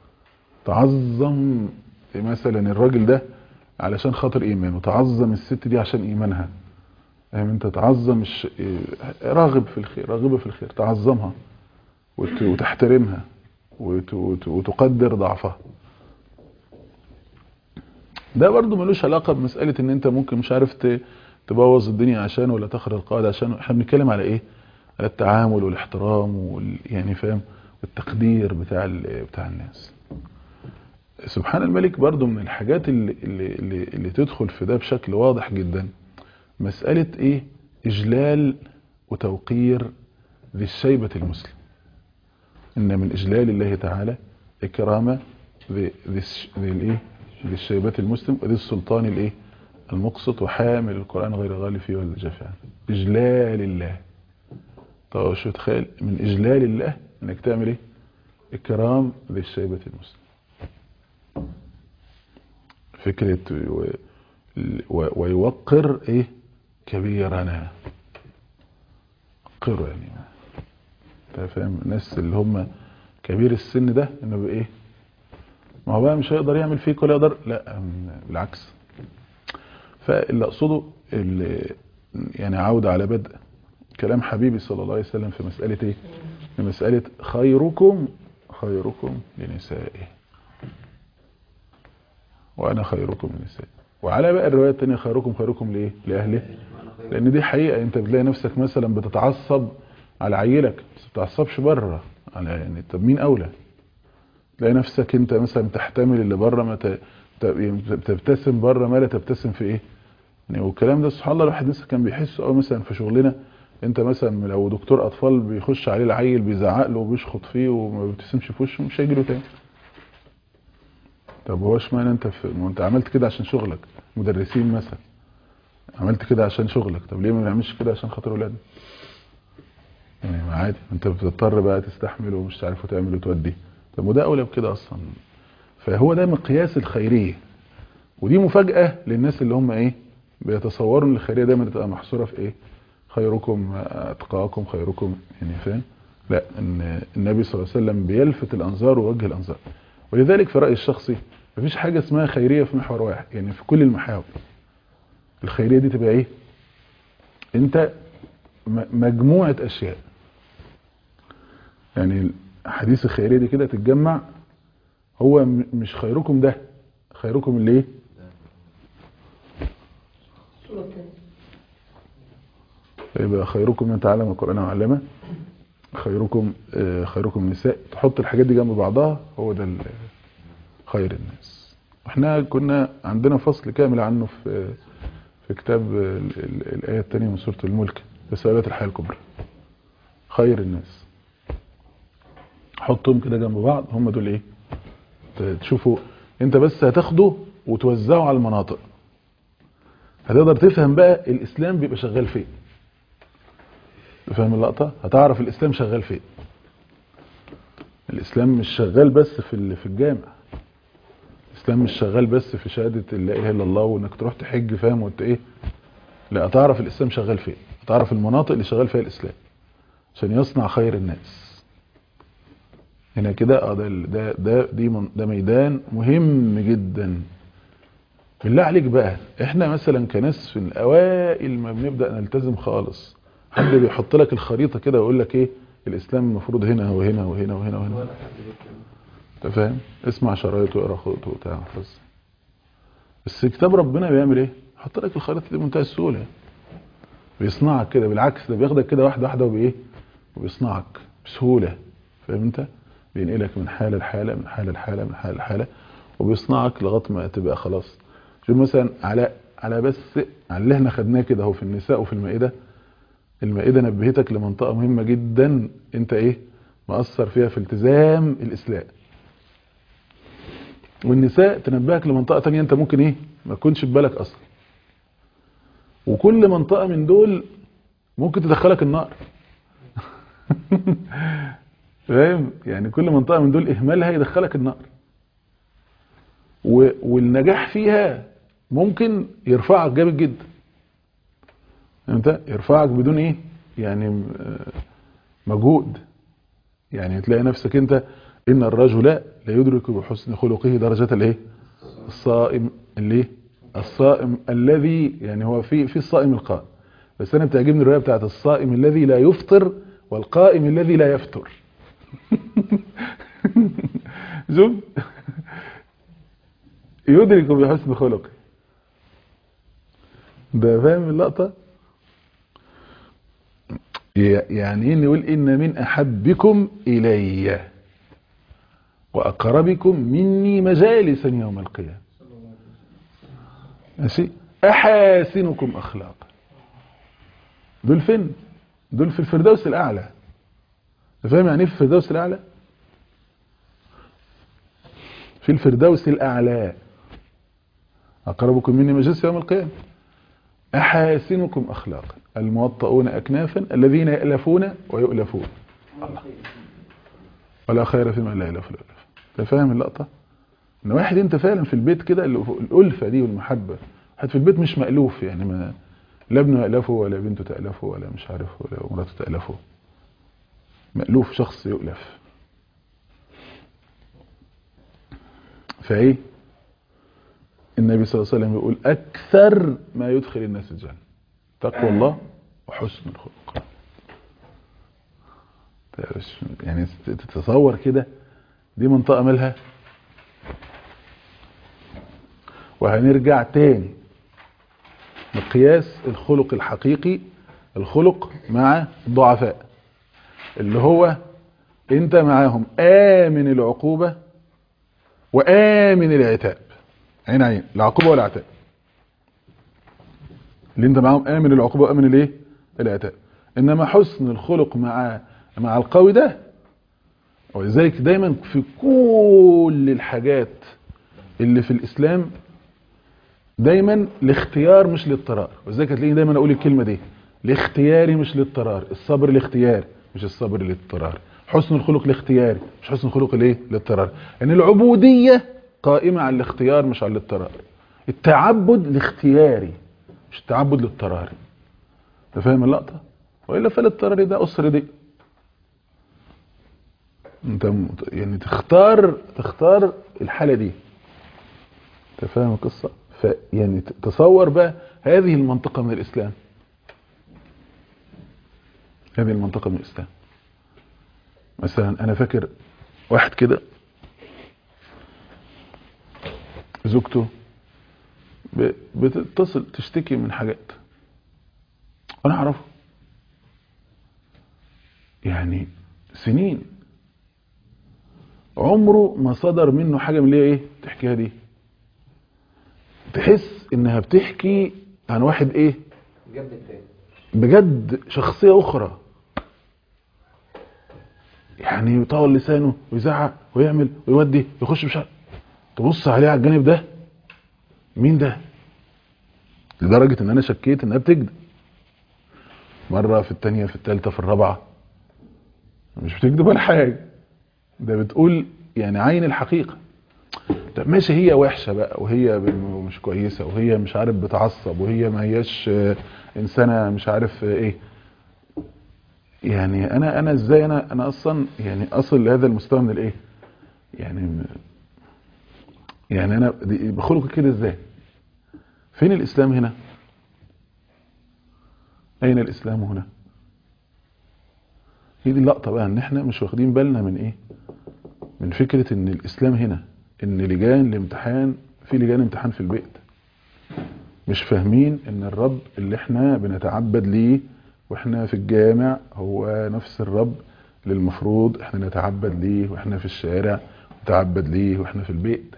تعظم مثلا الراجل ده علشان خاطر ايمانه تعظم الست دي عشان ايمانها فاهم انت تعظم الش... راغب في الخير راغبه في الخير تعظمها وت... وتحترمها وت... وت... وتقدر ضعفها ده برضو ملوش علاقة بمسألة ان انت ممكن مش عارف ت... تبوظ الدنيا عشان ولا تخرج القاعدة عشان احنا بنتكلم على ايه على التعامل والاحترام وال... يعني فاهم والتقدير بتاع ال... بتاع الناس سبحان الملك برضو من الحاجات اللي, اللي, اللي, اللي تدخل في ده بشكل واضح جدا مسألة ايه اجلال وتوقير ذي الشيبة المسلم ان من اجلال الله تعالى اكرام ذي, ذي, الش- ذي الايه ذي الشيبة المسلم وذي السلطان الايه المقسط وحامل القرآن غير غالي فيه ولا جافع عنه. اجلال الله طب شو تخيل من اجلال الله انك تعمل ايه اكرام ذي الشيبة المسلم فكرة و- و- ويوقر ايه كبيرنا وقره يعني انت فاهم الناس اللي هم كبير السن ده انه بايه ما هو بقى مش هيقدر يعمل فيك ولا يقدر لا م- بالعكس فاللي اقصده اللي يعني عودة على بدء كلام حبيبي صلى الله عليه وسلم في مسألة ايه في مسألة خيركم خيركم لنسائه وانا خيركم لنسائه وعلى بقى الرواية التانية خيركم خيركم لايه لاهله لان دي حقيقة انت بتلاقي نفسك مثلا بتتعصب على عيلك بس ما بتتعصبش بره على يعني طب مين اولى تلاقي نفسك انت مثلا تحتمل اللي بره ما ت- ت- تبتسم بره ما لا تبتسم في ايه يعني والكلام ده سبحان الله الواحد لسه كان بيحس اه مثلا في شغلنا انت مثلا لو دكتور اطفال بيخش عليه العيل بيزعق له وبيشخط فيه وما بيبتسمش في وشه مش هيجي له تاني طب هو اشمعنى انت في ما انت عملت كده عشان شغلك مدرسين مثلا عملت كده عشان شغلك طب ليه ما بنعملش كده عشان خاطر ولادنا يعني ما عادي انت بتضطر بقى تستحمل ومش عارف وتعمل وتودي طب وده اولى بكده اصلا فهو ده مقياس الخيريه ودي مفاجاه للناس اللي هم ايه بيتصوروا ان الخيريه دايما تبقى محصوره في ايه خيركم اتقاكم خيركم يعني فاهم لا ان النبي صلى الله عليه وسلم بيلفت الانظار ووجه الانظار ولذلك في رايي الشخصي مفيش حاجه اسمها خيريه في محور واحد يعني في كل المحاور الخيريه دي تبقى ايه انت م- مجموعه اشياء يعني حديث الخيريه دي كده تتجمع هو م- مش خيركم ده خيركم اللي ايه الصورة الثانية يبقى خيركم من تعلم القرآن وعلمه خيركم آه، خيركم النساء تحط الحاجات دي جنب بعضها هو ده ال- خير الناس احنا كنا عندنا فصل كامل عنه في في كتاب ال- ال- الآية الثانية من سورة الملك رسالات الحياة الكبرى خير الناس حطهم كده جنب بعض هم دول ايه ت- تشوفوا انت بس هتاخده وتوزعه على المناطق هتقدر تفهم بقى الاسلام بيبقى شغال فين فاهم اللقطة هتعرف الإسلام شغال فين الإسلام مش شغال بس في ال- في الجامع الإسلام مش شغال بس في شهادة لا إله إلا الله وإنك تروح تحج فاهم وانت إيه لا تعرف الإسلام شغال فين تعرف المناطق اللي شغال فيها الإسلام عشان يصنع خير الناس هنا كده اه ده ال- ده ده دي من- ده ميدان مهم جدا بالله عليك بقى احنا مثلا كناس في الاوائل ما بنبدا نلتزم خالص حد بيحط لك الخريطه كده ويقول لك ايه الاسلام المفروض هنا وهنا وهنا وهنا وهنا انت فاهم اسمع شرايط واقرا خطوط وبتاع احفظ بس كتاب ربنا بيعمل ايه حط لك الخريطه دي بمنتهى السهوله بيصنعك كده بالعكس ده بياخدك كده واحده واحده وبايه وبيصنعك بسهوله فاهم انت بينقلك من حاله لحاله من حاله لحاله من حاله لحاله وبيصنعك لغايه ما تبقى خلاص شوف مثلا على على بس على اللي احنا خدناه كده اهو في النساء وفي المائده المائده نبهتك لمنطقه مهمه جدا انت ايه مأثر فيها في التزام الاسلام والنساء تنبهك لمنطقه تانية انت ممكن ايه ما تكونش في بالك اصلا وكل منطقه من دول ممكن تدخلك النار فاهم يعني كل منطقه من دول اهمالها يدخلك النار و- والنجاح فيها ممكن يرفعك جامد جدا انت يرفعك بدون ايه يعني آه، مجهود يعني تلاقي نفسك انت ان الرجل لا يدرك بحسن خلقه درجة الايه الصائم اللي الصائم الذي يعني هو في في الصائم القائم بس انا بتعجبني الروايه بتاعت الصائم الذي لا يفطر والقائم الذي لا يفطر شوف يدرك بحسن خلقه ده فاهم اللقطة ي- يعني ايه نقول ان من احبكم الي واقربكم مني مجالسا يوم القيامة ماشي احاسنكم اخلاقا دول فين دول في الفردوس الاعلى أنت فاهم يعني ايه في الفردوس الاعلى في الفردوس الاعلى اقربكم مني مجلس يوم القيامه احاسنكم اخلاقا الموطؤون اكنافا الذين يالفون ويؤلفون الله. ولا خير فيما لا يالف ولا يؤلف انت فاهم اللقطه ان واحد انت فعلا في البيت كده الالفه دي والمحبه واحد في البيت مش مألوف يعني ما لا ابنه يألفه ولا بنته تألفه ولا مش عارف ولا مراته تألفه مألوف شخص يؤلف فايه النبي صلى الله عليه وسلم يقول اكثر ما يدخل الناس الجنه تقوى الله وحسن الخلق يعني تتصور كده دي منطقه مالها وهنرجع تاني مقياس الخلق الحقيقي الخلق مع الضعفاء اللي هو انت معاهم امن العقوبه وامن العتاب عين عين لا عقوبه ولا عتاب اللي انت معاهم امن العقوبه وامن الايه العتاب انما حسن الخلق مع مع القوي ده ولذلك دايما في كل الحاجات اللي في الاسلام دايما الاختيار مش للاضطرار ولذلك هتلاقيني دايما اقول الكلمه دي الاختياري مش للاضطرار الصبر الاختياري مش الصبر للاضطرار حسن الخلق الاختياري مش حسن الخلق الايه الاضطرار ان العبوديه قائمه على الاختيار مش على الاضطرار التعبد الاختياري مش التعبد الاضطراري انت فاهم اللقطه والا فالاضطراري ده اسر دي انت يعني تختار تختار الحاله دي انت فاهم القصه فيعني تصور بقى هذه المنطقه من الاسلام هذه المنطقه من الاسلام مثلا انا فاكر واحد كده زوجته بتتصل تشتكي من حاجات انا اعرفه يعني سنين عمره ما صدر منه حاجه من اللي هي ايه تحكيها دي تحس انها بتحكي عن واحد ايه جد التاني بجد شخصيه اخرى يعني يطول لسانه ويزعق ويعمل ويودي ويخش مش عارف تبص عليه على الجانب ده مين ده لدرجة ان انا شكيت انها بتكذب مرة في التانية في التالتة في الرابعة مش بتكذب ولا حاجة ده بتقول يعني عين الحقيقة طب ماشي هي وحشة بقى وهي مش كويسة وهي مش عارف بتعصب وهي ما هياش انسانة مش عارف ايه يعني انا انا ازاي انا انا اصلا يعني اصل لهذا المستوى من الايه يعني يعني انا بخلق كده ازاي فين الإسلام هنا أين الإسلام هنا هي دي اللقطة بقى ان احنا مش واخدين بالنا من ايه من فكرة ان الإسلام هنا ان لجان الامتحان في لجان امتحان في البيت مش فاهمين ان الرب اللي احنا بنتعبد ليه واحنا في الجامع هو نفس الرب اللي المفروض احنا نتعبد ليه واحنا في الشارع نتعبد ليه واحنا في البيت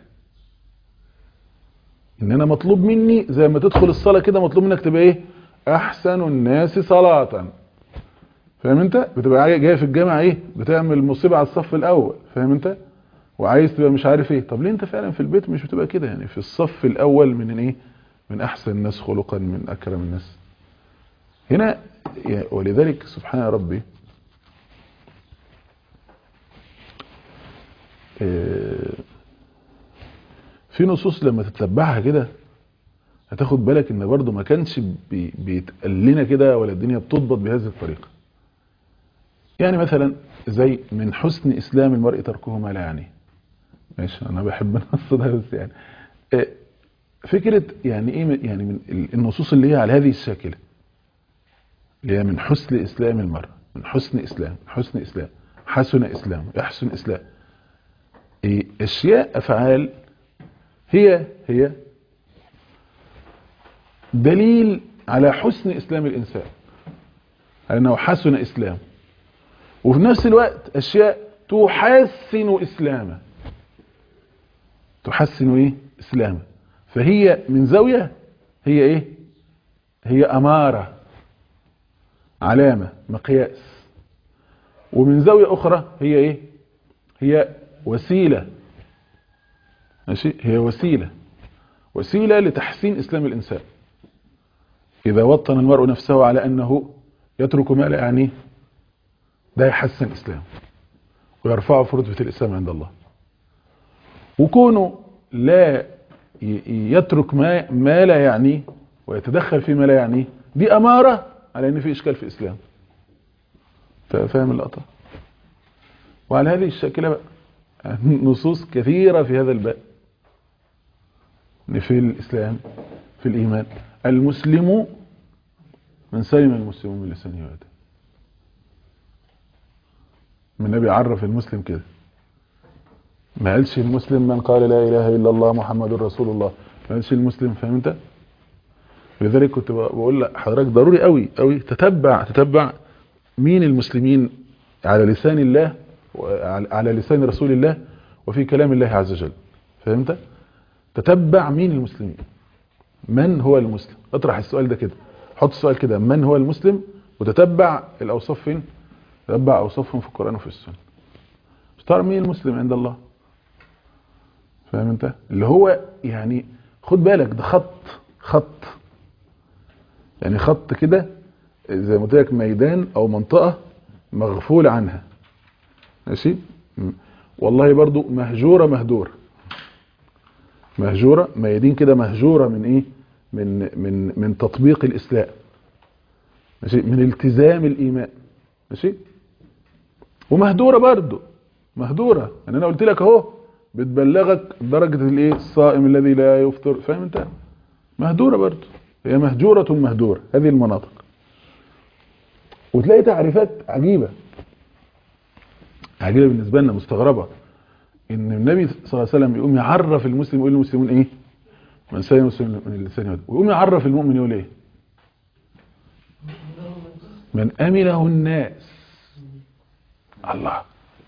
ان انا مطلوب مني زي ما تدخل الصلاة كده مطلوب منك تبقى ايه احسن الناس صلاة فاهم انت بتبقى جاي في الجامع ايه بتعمل مصيبة على الصف الاول فاهم انت وعايز تبقى مش عارف ايه طب ليه انت فعلا في البيت مش بتبقى كده يعني في الصف الاول من ايه من احسن الناس خلقا من اكرم الناس هنا يعني ولذلك سبحان ربي آه، في نصوص لما تتبعها كده هتاخد بالك ان برضو ما كانش بي- بيتقال لنا كده ولا الدنيا بتضبط بهذه الطريقة يعني مثلا زي من حسن اسلام المرء تركه ما لا يعنيه ماشي انا بحب النص ده بس يعني آه، فكرة يعني ايه من- يعني من ال- النصوص اللي هي على هذه الشاكلة اللي هي من حسن اسلام المرء من حسن اسلام من حسن اسلام حسن اسلام يحسن اسلام إيه، اشياء افعال هي هي دليل على حسن اسلام الانسان على انه حسن اسلام وفي نفس الوقت اشياء تحسن اسلامه تحسن ايه اسلامه فهي من زاوية هي ايه هي امارة علامة مقياس ومن زاوية اخرى هي ايه هي وسيلة ماشي هي وسيلة وسيلة لتحسين اسلام الانسان اذا وطن المرء نفسه على انه يترك ما لا يعنيه ده يحسن اسلامه ويرفعه في رتبة الاسلام عند الله وكونه لا ي- يترك ما, ما لا يعنيه ويتدخل فيما لا يعنيه دي امارة على ان في اشكال في الاسلام فا- فاهم اللقطة وعلى هذه الشاكلة بقى نصوص كثيرة في هذا الباب إن في الإسلام في الإيمان المسلم من سلم المسلمون من لسانه ويده من النبي عرف المسلم كده ما قالش المسلم من قال لا إله إلا الله محمد رسول الله ما قالش المسلم فاهم انت لذلك كنت بقول لحضرتك ضروري قوي قوي تتبع تتبع مين المسلمين على لسان الله وعلى على لسان رسول الله وفي كلام الله عز وجل فهمت تتبع مين المسلمين من هو المسلم اطرح السؤال ده كده حط السؤال كده من هو المسلم وتتبع الاوصاف فين تتبع اوصافهم في القرآن وفي السنة اختار مين المسلم عند الله فاهم انت اللي هو يعني خد بالك ده خط خط يعني خط كده زي ما قلت لك ميدان او منطقة مغفول عنها ماشي م. والله برضو مهجورة مهدورة مهجورة ميادين كده مهجورة من ايه من من من تطبيق الاسلام ماشي من التزام الايمان ماشي ومهدورة برضو مهدورة يعني انا قلت لك اهو بتبلغك درجة الايه الصائم الذي لا يفطر فاهم انت مهدورة برضو هي مهجورة مهدورة هذه المناطق وتلاقي تعريفات عجيبة عجيبة بالنسبة لنا مستغربة ان النبي صلى الله عليه وسلم يقوم يعرف المسلم يقول للمسلمون ايه من سلم المسلم من اللسان واليد ويقوم يعرف المؤمن يقول ايه من امنه الناس الله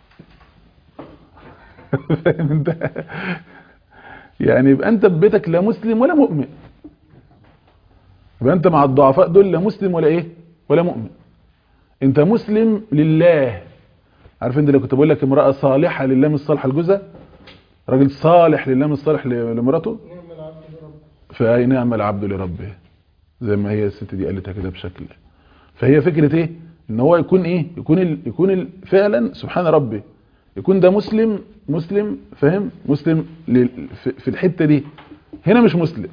فاهم انت يعني يبقى انت في بيتك لا مسلم ولا مؤمن يبقى انت مع الضعفاء دول لا مسلم ولا ايه ولا مؤمن انت مسلم لله عارف انت اللي كنت بقول لك امراه صالحه لله مش صالحه لجوزها راجل صالح لله مش صالح ل- لمراته فاي نعم العبد لربه زي ما هي الست دي قالتها كده بشكل فهي فكره ايه ان هو يكون ايه يكون ال... يكون ال... فعلا سبحان ربي يكون ده مسلم مسلم فاهم مسلم لل... في... في الحته دي هنا مش مسلم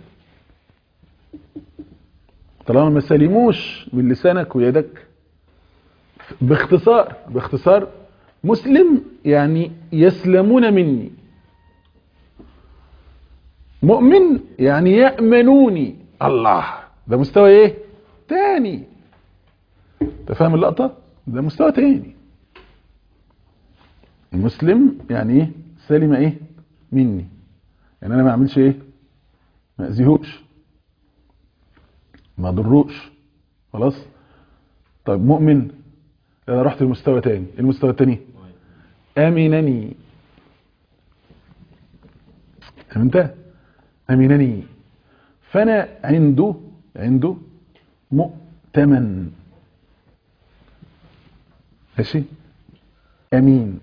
طالما ما سلموش من لسانك ويدك باختصار باختصار مسلم يعني يسلمون مني مؤمن يعني يأمنوني الله ده مستوى ايه تاني انت فاهم اللقطة ده مستوى تاني المسلم يعني ايه سلم ايه مني يعني انا ما اعملش ايه ما اذيهوش ما ضروش خلاص طيب مؤمن انا رحت لمستوى تاني إيه المستوى التاني امنني فهمت امنني فانا عنده عنده مؤتمن ماشي امين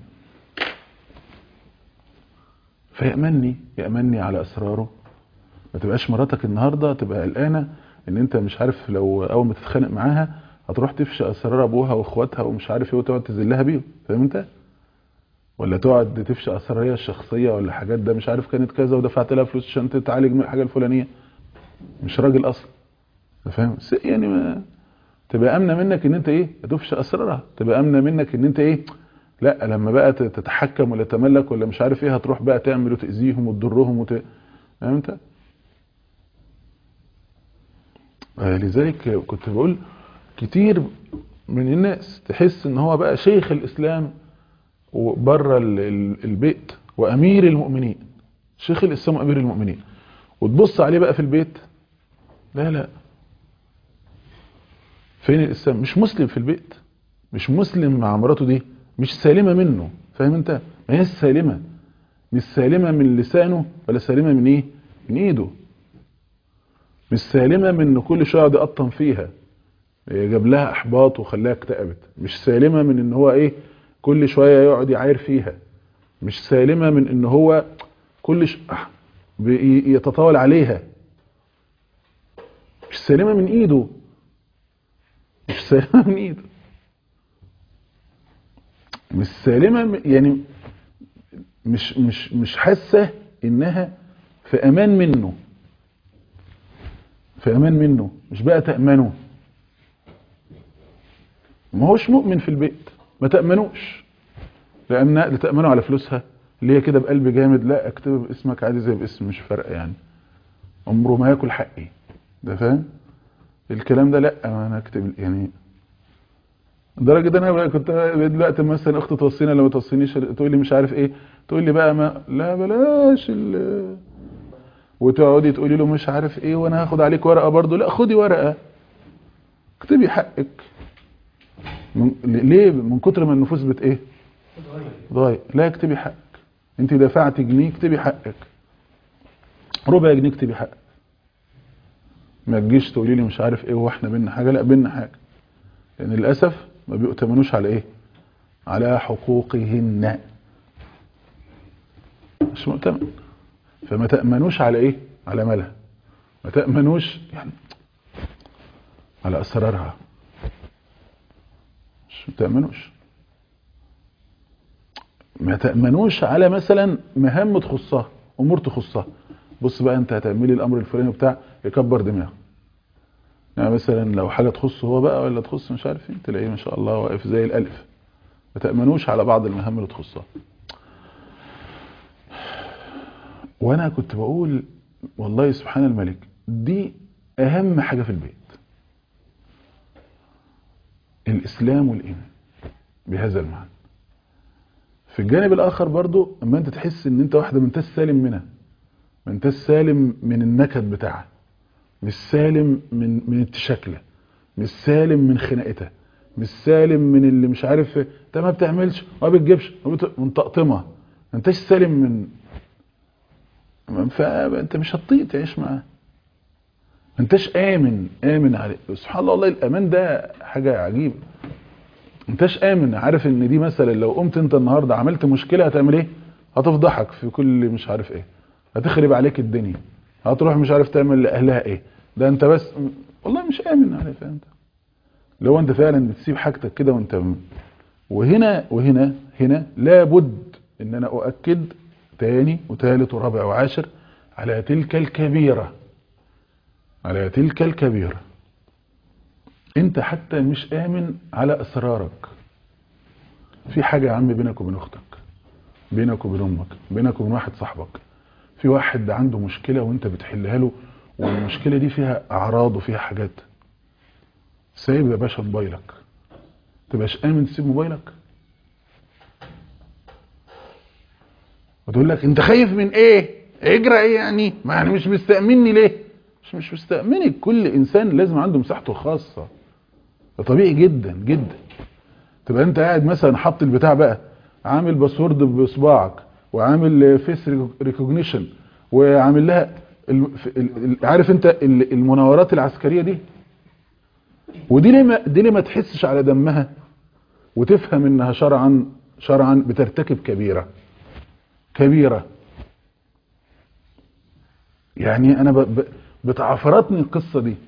فيأمني يأمني على اسراره ما تبقاش مراتك النهارده تبقى قلقانه ان انت مش عارف لو اول ما تتخانق معاها هتروح تفشى اسرار ابوها واخواتها ومش عارف ايه وتقعد تذلها بيهم فاهم انت ولا تقعد تفشى اسرارها الشخصيه ولا حاجات ده مش عارف كانت كذا ودفعت لها فلوس عشان تتعالج من الحاجه الفلانيه مش راجل اصلا أنت فاهم س- يعني ما تبقى امنه منك ان انت ايه تفشى اسرارها تبقى امنه منك ان انت ايه لا لما بقى ت- تتحكم ولا تملك ولا مش عارف ايه هتروح بقى تعمل وتاذيهم وتضرهم وت... فاهم انت آه، لذلك كنت بقول كتير من الناس تحس ان هو بقى شيخ الاسلام وبره ال- ال- البيت وامير المؤمنين شيخ الاسلام وامير المؤمنين وتبص عليه بقى في البيت لا لا فين الاسلام مش مسلم في البيت مش مسلم مع مراته دي مش سالمه منه فاهم انت ما هي سالمه مش سالمه من لسانه ولا سالمه من ايه من ايده مش سالمه من ان كل شويه يقعد يقطن فيها جاب لها احباط وخلاها اكتئبت مش سالمه من ان هو ايه كل شويه يقعد يعاير فيها مش سالمه من ان هو كل ش... آه، بي- يتطاول عليها مش سالمه من ايده مش سالمه من ايده مش سالمه م- يعني مش مش مش حاسه انها في امان منه في امان منه مش بقى تامنه ما هوش مؤمن في البيت ما تامنوش لان لا تامنوا على فلوسها اللي هي كده بقلب جامد لا اكتبها باسمك عادي زي باسم مش فارقه يعني عمره ما ياكل حقي ده فاهم الكلام ده لا ما انا اكتب يعني لدرجه انا بقى كنت دلوقتي مثلا اختي توصينا لو ما توصينيش تقول لي مش عارف ايه تقول لي بقى ما لا بلاش ال وتقعدي تقولي له مش عارف ايه وانا هاخد عليك ورقه برضو لا خدي ورقه اكتبي حقك من ليه من كتر ما النفوس بت ايه ضايق لا اكتبي حقك انت دفعت جنيه اكتبي حقك ربع جنيه اكتبي حقك ما تجيش تقولي لي مش عارف ايه واحنا بينا حاجه لا بينا حاجه لان للاسف ما بيؤتمنوش على ايه على حقوقهن مش مؤتمن فما تأمنوش على ايه على مالها ما تأمنوش يعني على اسرارها مش تأمنوش ما تأمنوش على مثلا مهام تخصها امور تخصها بص بقى انت هتعملي الامر الفلاني بتاع يكبر دماغه يعني مثلا لو حاجه تخصه هو بقى ولا تخص مش عارف ايه تلاقيه ما شاء الله واقف زي الالف ما تأمنوش على بعض المهام اللي تخصها وانا كنت بقول والله سبحان الملك دي اهم حاجه في البيت الاسلام والايمان بهذا المعنى في الجانب الاخر برضو اما انت تحس ان انت واحده ما انتش سالم منها ما انتش سالم من النكد بتاعها مش سالم من من التشكله مش سالم من خناقتها مش سالم من اللي مش عارف انت ما بتعملش ما بتجيبش ما بت- من تقطمها ما انتش سالم من فانت مش هتطيق تعيش معاه ما انتش امن امن عليه سبحان الله والله الامان ده حاجه عجيبه ما انتش امن عارف ان دي مثلا لو قمت انت النهارده عملت مشكله هتعمل ايه هتفضحك في كل مش عارف ايه هتخرب عليك الدنيا هتروح مش عارف تعمل لاهلها ايه ده انت بس والله مش امن عليه فاهم انت لو انت فعلا بتسيب حاجتك كده وانت م- وهنا وهنا هنا لابد ان انا اؤكد تاني وثالث ورابع وعاشر على تلك الكبيرة على تلك الكبيرة انت حتى مش امن على اسرارك في حاجة يا عم بينك وبين اختك بينك وبين امك بينك وبين واحد صاحبك في واحد عنده مشكلة وانت بتحلها له والمشكله دي فيها اعراض وفيها حاجات سايب يا باشا موبايلك تبقاش امن تسيب موبايلك وتقول لك انت خايف من ايه اجرى ايه يعني ما يعني مش مستأمني ليه مش مش مستأمنك كل انسان لازم عنده مساحته الخاصة ده طبيعي جدا جدا تبقى انت قاعد مثلا حاط البتاع بقى عامل باسورد باصبعك وعامل فيس ريكوجنيشن وعامل لها ال- ال- ال- عارف انت ال- المناورات العسكرية دي ودي ليه ما دي ليه ما تحسش على دمها وتفهم انها شرعا شرعا بترتكب كبيره كبيره يعني انا ب... ب... بتعفرتني القصه دي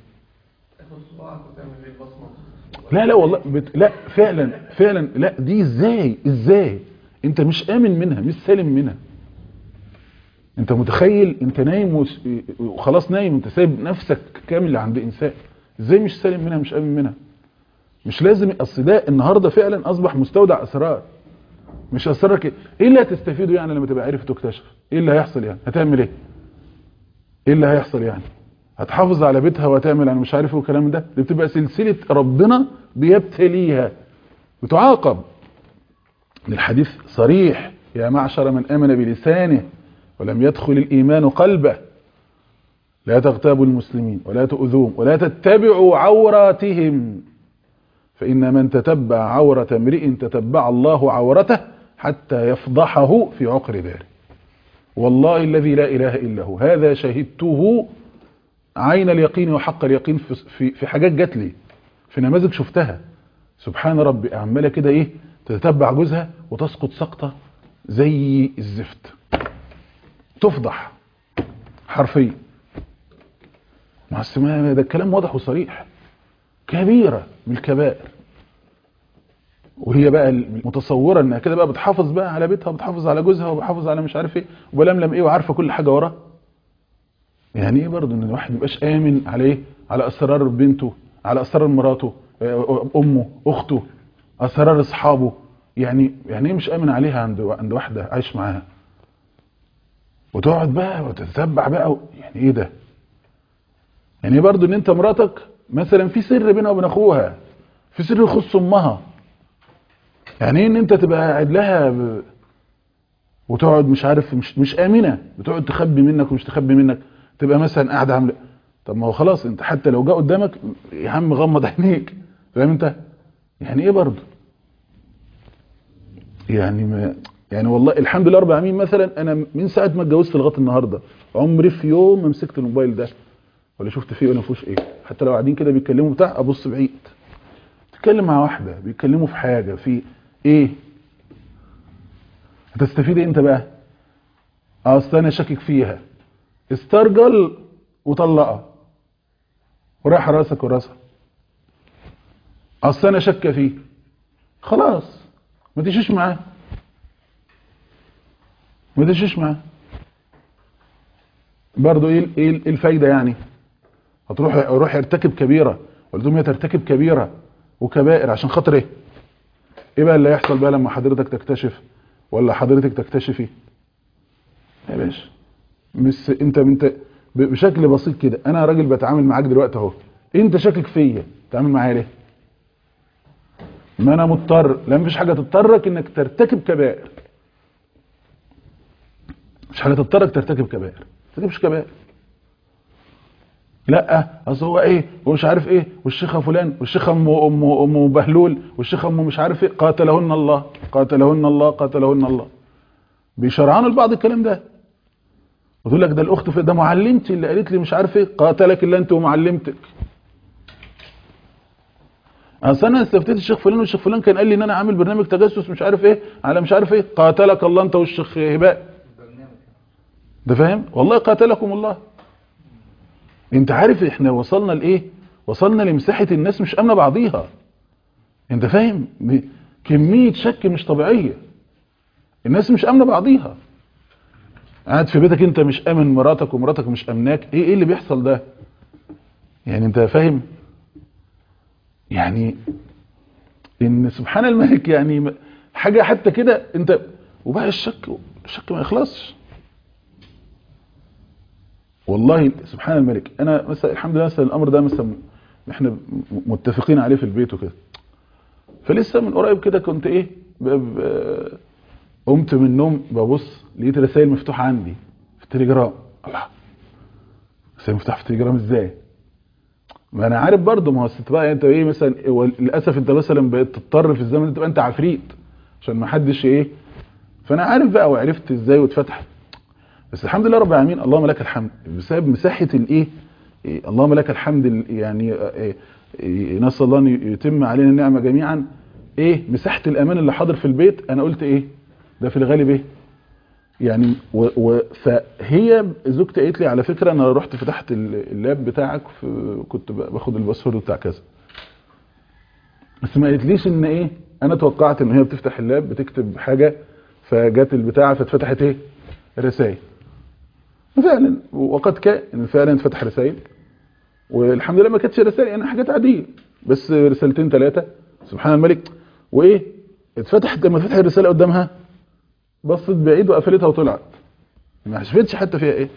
لا لا والله بت... لا فعلا فعلا لا دي ازاي ازاي انت مش امن منها مش سالم منها انت متخيل انت نايم وس- وخلاص نايم انت سايب نفسك كامل عند انسان ازاي مش سالم منها مش امن منها مش لازم اصل ده النهارده فعلا اصبح مستودع اسرار مش اسرارك ايه إيه اللي هتستفيده يعني لما تبقى عارف تكتشف ايه اللي هيحصل يعني هتعمل ايه ايه اللي هيحصل يعني هتحافظ على بيتها وهتعمل انا مش عارف ايه والكلام ده دي بتبقى سلسله ربنا بيبتليها بتعاقب الحديث صريح يا معشر من امن بلسانه ولم يدخل الايمان قلبه لا تغتابوا المسلمين ولا تؤذوهم ولا تتبعوا عوراتهم فإن من تتبع عورة امرئ تتبع الله عورته حتى يفضحه في عقر داره والله الذي لا إله إلا هو هذا شهدته عين اليقين وحق اليقين في, في, في حاجات جات لي في نماذج شفتها سبحان ربي عمالة كده إيه تتتبع جوزها وتسقط سقطة زي الزفت تفضح حرفيا مع السماء ده الكلام واضح وصريح كبيرة من الكبائر وهي بقى متصورة انها كده بقى بتحافظ بقى على بيتها وبتحافظ على جوزها وبتحافظ على مش عارف ايه وبلملم ايه وعارفة كل حاجة وراه يعني ايه برضه ان الواحد ميبقاش امن على ايه على اسرار بنته على اسرار مراته آه، امه اخته اسرار اصحابه يعني يعني ايه مش امن عليها عند عند واحدة عايش معاها وتقعد بقى وتتتبع بقى و- يعني ايه ده يعني ايه برضه ان انت مراتك مثلا في سر بينها وبين اخوها في سر يخص امها يعني ايه ان انت تبقى قاعد لها ب... وتقعد مش عارف مش مش امنه بتقعد تخبي منك ومش تخبي منك تبقى مثلا قاعده عامله طب ما هو خلاص انت حتى لو جه قدامك يا عم غمض عينيك فاهم انت يعني ايه برضه يعني ما يعني والله الحمد لله رب العالمين مثلا انا من ساعه ما اتجوزت لغايه النهارده عمري في يوم ما مسكت الموبايل ده ولا شفت فيه ولا فيهوش ايه حتى لو قاعدين كده بيتكلموا بتاع ابص بعيد تتكلم مع واحده بيتكلموا في حاجه في ايه هتستفيد إيه انت بقى اصل انا شاكك فيها استرجل وطلقها وراح راسك وراسها اصل انا شاكه فيه خلاص ما تمشيش معاه ما تمشيش معاه برضه ايه ايه إيه الفايده يعني هتروح يروح يرتكب كبيره والدهم هي ترتكب كبيره وكبائر عشان خاطر ايه ايه بقى اللي هيحصل بقى لما حضرتك تكتشف ولا حضرتك تكتشفي يا باشا مش انت انت ب- بشكل بسيط كده انا راجل بتعامل معاك دلوقتي اهو انت شاكك فيا تتعامل معايا ليه ما انا مضطر لا مفيش حاجه تضطرك انك ترتكب كبائر مش حاجه تضطرك ترتكب كبائر ما ترتكبش كبائر لا اصل هو ايه ومش عارف ايه والشيخه فلان والشيخه ام ام ام بهلول والشيخه ام مش عارف ايه قاتلهن الله قاتلهن الله قاتلهن الله بيشرعنوا لبعض الكلام ده وتقول لك ده الاخت في ده معلمتي اللي قالت لي مش عارف ايه قاتلك الا انت ومعلمتك اصل انا استفتيت الشيخ فلان والشيخ فلان كان قال لي ان انا عامل برنامج تجسس مش عارف ايه على مش عارف ايه قاتلك الله انت والشيخ هباء ده فاهم والله قاتلكم الله انت عارف احنا وصلنا لايه وصلنا لمساحه الناس مش امنه بعضيها انت فاهم ب- كميه شك مش طبيعيه الناس مش امنه بعضيها قاعد في بيتك انت مش امن مراتك ومراتك مش امناك ايه ايه اللي بيحصل ده يعني انت فاهم يعني ان سبحان الملك يعني م- حاجه حتى كده انت وبقى الشك الشك ما يخلصش والله سبحان الملك انا مثلا الحمد لله مثلا الامر ده مثلا احنا متفقين عليه في البيت وكده فلسه من قريب كده كنت ايه ب... ب... قمت من النوم ببص لقيت رسائل مفتوحه عندي في التليجرام الله رسائل مفتوحه في التليجرام ازاي ما انا عارف برضه ما هو الست بقى انت ايه مثلا للاسف انت مثلا بقيت تضطر في الزمن ده تبقى انت عفريت عشان ما حدش ايه فانا عارف بقى وعرفت ازاي واتفتح بس الحمد لله رب العالمين اللهم لك الحمد بسبب مساحه الايه إيه اللهم لك الحمد ال- يعني إيه إيه نسال الله ان يتم علينا النعمه جميعا ايه مساحه الامان اللي حاضر في البيت انا قلت ايه ده في الغالب ايه يعني و و فهي زوجتي قالت لي على فكره انا رحت فتحت ال- اللاب بتاعك في كنت ب- باخد الباسورد بتاع كذا بس ما قالتليش ان ايه انا توقعت ان هي بتفتح اللاب بتكتب حاجه فجت البتاعه فاتفتحت ايه رسائل فعلا وقد كان ان فعلا اتفتح رسائل والحمد لله ما كانتش رسائل يعني حاجات عاديه بس رسالتين ثلاثه سبحان الملك وايه اتفتحت لما فتحت الرساله قدامها بصت بعيد وقفلتها وطلعت ما شفتش حتى فيها ايه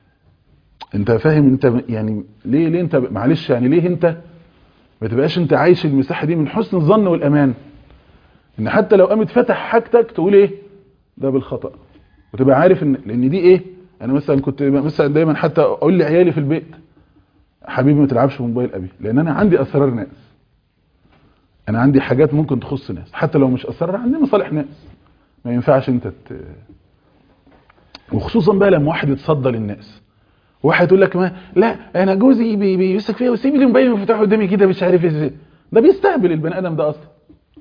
انت فاهم انت يعني ليه ليه انت معلش يعني ليه انت ما تبقاش انت عايش المساحه دي من حسن الظن والامان ان حتى لو قامت فتح حاجتك تقول ايه ده بالخطا وتبقى عارف ان لان دي ايه انا مثلا كنت مثلا دايما حتى اقول لعيالي في البيت حبيبي ما تلعبش في موبايل ابي لان انا عندي اسرار ناس انا عندي حاجات ممكن تخص ناس حتى لو مش اسرار عندي مصالح ناس ما ينفعش انت ت... وخصوصا بقى لما واحد يتصدى للناس واحد يقول لك ما لا انا جوزي بي- بيمسك فيا وسيب لي الموبايل مفتوح قدامي كده مش عارف ازاي ده بيستهبل البني ادم ده اصلا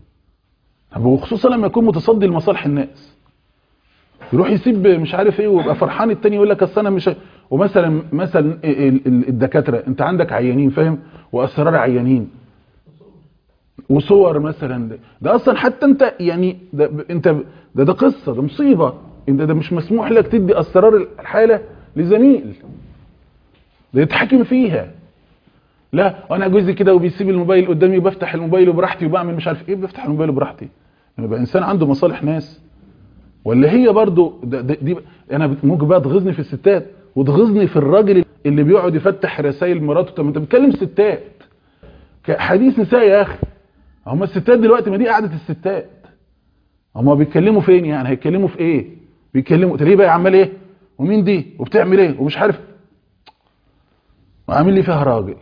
طب وخصوصا لما يكون متصدي لمصالح الناس يروح يسيب مش عارف ايه ويبقى فرحان التاني يقول لك اصل انا مش ومثلا مثلا ال- ال- الدكاتره انت عندك عيانين فاهم واسرار عيانين وصور مثلا ده, ده اصلا حتى انت يعني ده ب- انت ب- ده ده قصه ده مصيبه انت ده مش مسموح لك تدي اسرار الحاله لزميل ده يتحكم فيها لا انا جوزي كده وبيسيب الموبايل قدامي بفتح الموبايل براحتي وبعمل مش عارف ايه بفتح الموبايل براحتي يعني يبقى انسان عنده مصالح ناس ولا هي برضو ده ده دي انا بت- ممكن بقى تغيظني في الستات وتغيظني في الراجل اللي بيقعد يفتح رسائل مراته طب ما انت بتكلم ستات ك- حديث نساء يا اخي هم الستات دلوقتي ما دي قعده الستات هم بيتكلموا فين يعني هيتكلموا في ايه بيتكلموا طب ليه بقى عمال ايه ومين دي وبتعمل ايه ومش عارف وعامل لي فيها راجل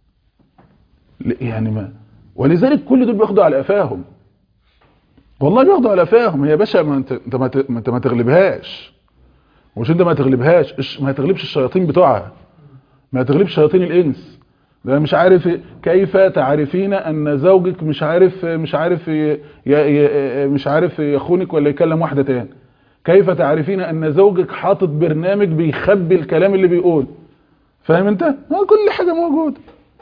ل- يعني ما ولذلك كل دول بياخدوا على قفاهم والله بياخدوا على قفاهم هي يا باشا ما انت انت ما ت- ما انت ما تغلبهاش ومش انت ما تغلبهاش الش- ما تغلبش الشياطين بتوعها ما تغلبش شياطين الانس ده مش عارف كيف تعرفين ان زوجك مش عارف مش عارف ي- ي- ي- مش عارف يخونك ولا يكلم واحده تاني كيف تعرفين ان زوجك حاطط برنامج بيخبي الكلام اللي بيقول فاهم انت ما كل حاجه موجوده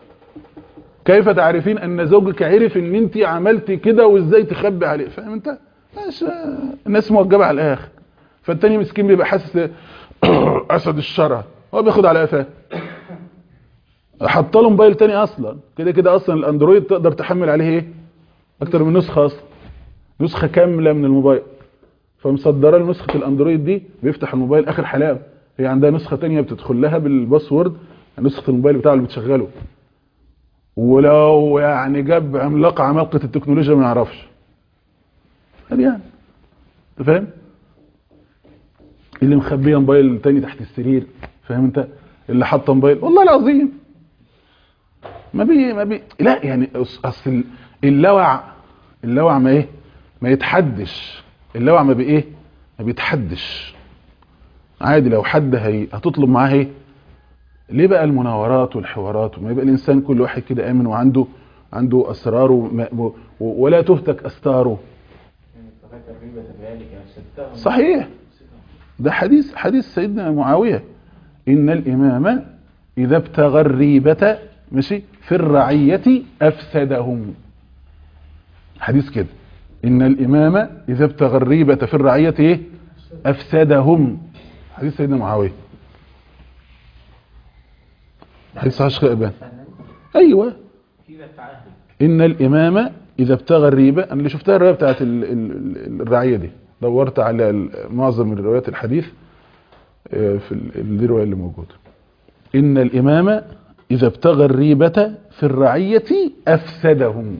كيف تعرفين ان زوجك عرف ان انت عملتي كده وازاي تخبي عليه فاهم انت مش الناس موجبه على الاخر فالتاني مسكين بيبقى حاسس اسد الشرع هو بياخد على قفاه حط له موبايل تاني اصلا كده كده اصلا الاندرويد تقدر تحمل عليه ايه اكتر من نسخه اصلا نسخه كامله من الموبايل فمصدره له نسخه الاندرويد دي بيفتح الموبايل اخر حلاوه هي عندها نسخه تانية بتدخل لها بالباسورد نسخه الموبايل بتاعه اللي بتشغله ولو يعني جاب عملاق عمالقه التكنولوجيا ما يعرفش هل يعني انت فاهم اللي مخبيه موبايل تاني تحت السرير فاهم انت اللي حاطه موبايل والله العظيم ما بي ما بي لا يعني أص- اصل اللوع اللوع ما ايه ما يتحدش اللوع ما بايه ما بيتحدش عادي لو حد هي هتطلب معاه ايه ليه بقى المناورات والحوارات وما يبقى الانسان كل واحد كده امن وعنده عنده اسراره وما- و- ولا تهتك استاره فكانت تقريبا ذلك يعني ستهم صحيح ده حديث حديث سيدنا معاوية إن الإمام إذا ابتغى الريبة ماشي في الرعية أفسدهم حديث كده إن الإمام إذا ابتغى الريبة في الرعية إيه؟ أفسدهم حديث سيدنا معاوية حديث صحيح شيخ إبان أيوة إذا تعهد إن الإمام إذا ابتغى الريبة أنا اللي شفتها الرواية بتاعت ال- ال- ال- الرعية دي دورت على ال- معظم الروايات الحديث آه، في ال- دي الرواية اللي موجودة إن الإمام إذا ابتغى الريبة في الرعية أفسدهم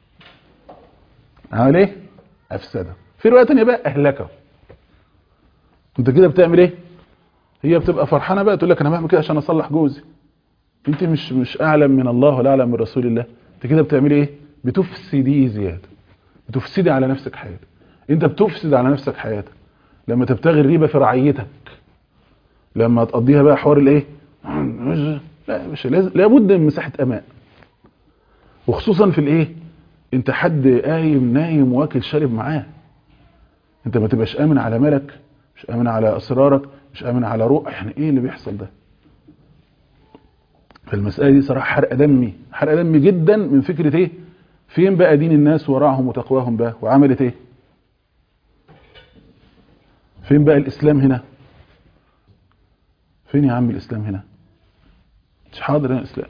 عمل إيه؟ أفسده في رواية تانية بقى أهلكه أنت كده بتعمل إيه؟ هي بتبقى فرحانة بقى تقول لك أنا بعمل كده عشان أصلح جوزي أنت مش مش أعلم من الله ولا أعلم من رسول الله أنت كده بتعملي إيه؟ بتفسدي زيادة بتفسدي على نفسك حياتك أنت بتفسد على نفسك حياتك لما تبتغي الريبة في رعيتك لما تقضيها بقى حوار الايه لا مش لازم لابد من مساحه امان وخصوصا في الايه انت حد قايم نايم واكل شارب معاه انت ما تبقاش امن على مالك مش امن على اسرارك مش امن على روح يعني ايه اللي بيحصل ده فالمساله دي صراحه حرق دمي حرق دمي جدا من فكره ايه فين بقى دين الناس وراهم وتقواهم بقى وعملت ايه فين بقى الاسلام هنا فين يا عم الاسلام هنا مش حاضر هنا الاسلام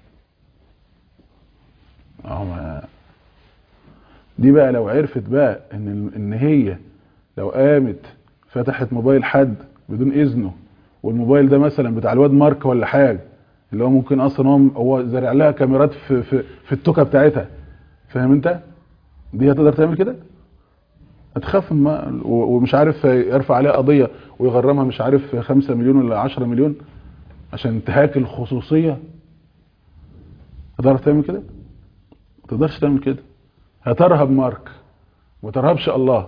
اهو ما دي بقى لو عرفت بقى ان ان هي لو قامت فتحت موبايل حد بدون اذنه والموبايل ده مثلا بتاع الواد مارك ولا حاجه اللي هو ممكن اصلا هو هو زارع لها كاميرات في في, في التوكه بتاعتها فاهم انت دي هتقدر تعمل كده هتخاف ما ومش عارف يرفع عليها قضيه ويغرمها مش عارف 5 مليون ولا 10 مليون عشان انتهاك الخصوصيه تقدر تعمل كده ما تقدرش تعمل كده هترهب مارك ما ترهبش الله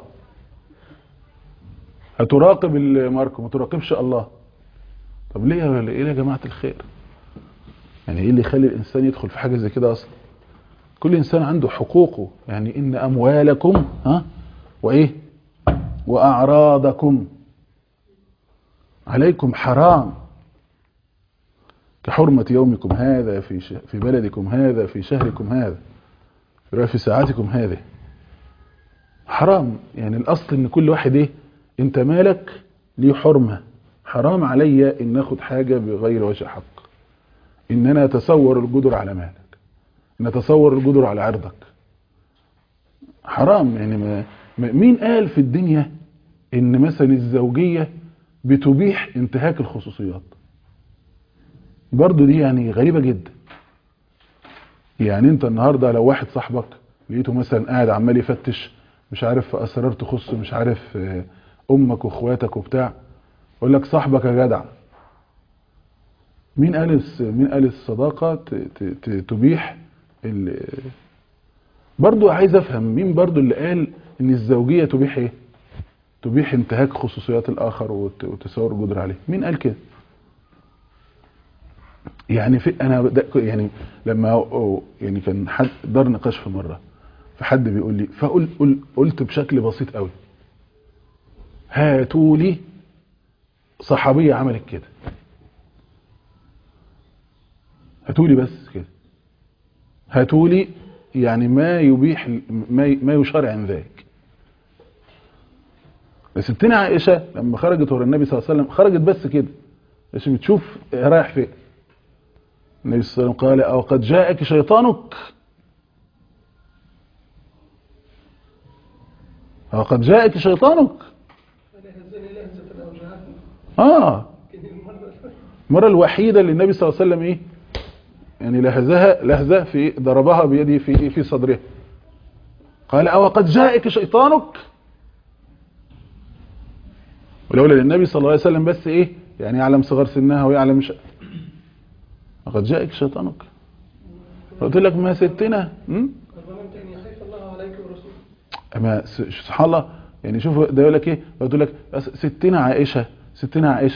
هتراقب المارك وما تراقبش الله طب ليه يا ايه يا جماعه الخير يعني ايه اللي يخلي الانسان يدخل في حاجه زي كده اصلا كل انسان عنده حقوقه يعني ان اموالكم ها وايه واعراضكم عليكم حرام كحرمة يومكم هذا في ش... في بلدكم هذا في شهركم هذا في في ساعاتكم هذه حرام يعني الاصل ان كل واحد ايه انت مالك ليه حرمة حرام عليا ان اخد حاجة بغير وجه حق ان انا اتصور الجدر على مالك ان اتصور الجدر على عرضك حرام يعني ما مين قال في الدنيا ان مثلا الزوجية بتبيح انتهاك الخصوصيات برضو دي يعني غريبة جدا يعني انت النهاردة لو واحد صاحبك لقيته مثلا قاعد عمال يفتش مش عارف في اسرار تخص مش عارف امك واخواتك وبتاع يقول لك صاحبك يا جدع مين قال مين قال الصداقة تبيح برضو عايز افهم مين برضو اللي قال ان الزوجية تبيح ايه تبيح انتهاك خصوصيات الاخر وتصور الجدر عليه مين قال كده يعني في انا يعني لما يعني كان حد دار نقاش في مره فحد بيقول لي فقل قل قلت بشكل بسيط قوي هاتوا لي صحابيه عملت كده هاتوا لي بس كده هاتوا لي يعني ما يبيح ما ما يشرع عن ذلك ستنا عائشه لما خرجت ورا النبي صلى الله عليه وسلم خرجت بس كده عشان بتشوف رايح فين النبي صلى الله عليه وسلم قال او قد جاءك شيطانك او قد جاءك شيطانك اه المره الوحيده اللي النبي صلى الله عليه وسلم ايه يعني لهزها لهزه في ضربها بيده في في صدرها قال او قد جاءك شيطانك ولولا النبي صلى الله عليه وسلم بس ايه يعني يعلم صغر سنها ويعلم ش... لقد جاءك شيطانك قلت لك ما ستنا اما سبحان الله يعني شوف ده يقول لك ايه قلت لك ستنا عائشه ستنا عائشه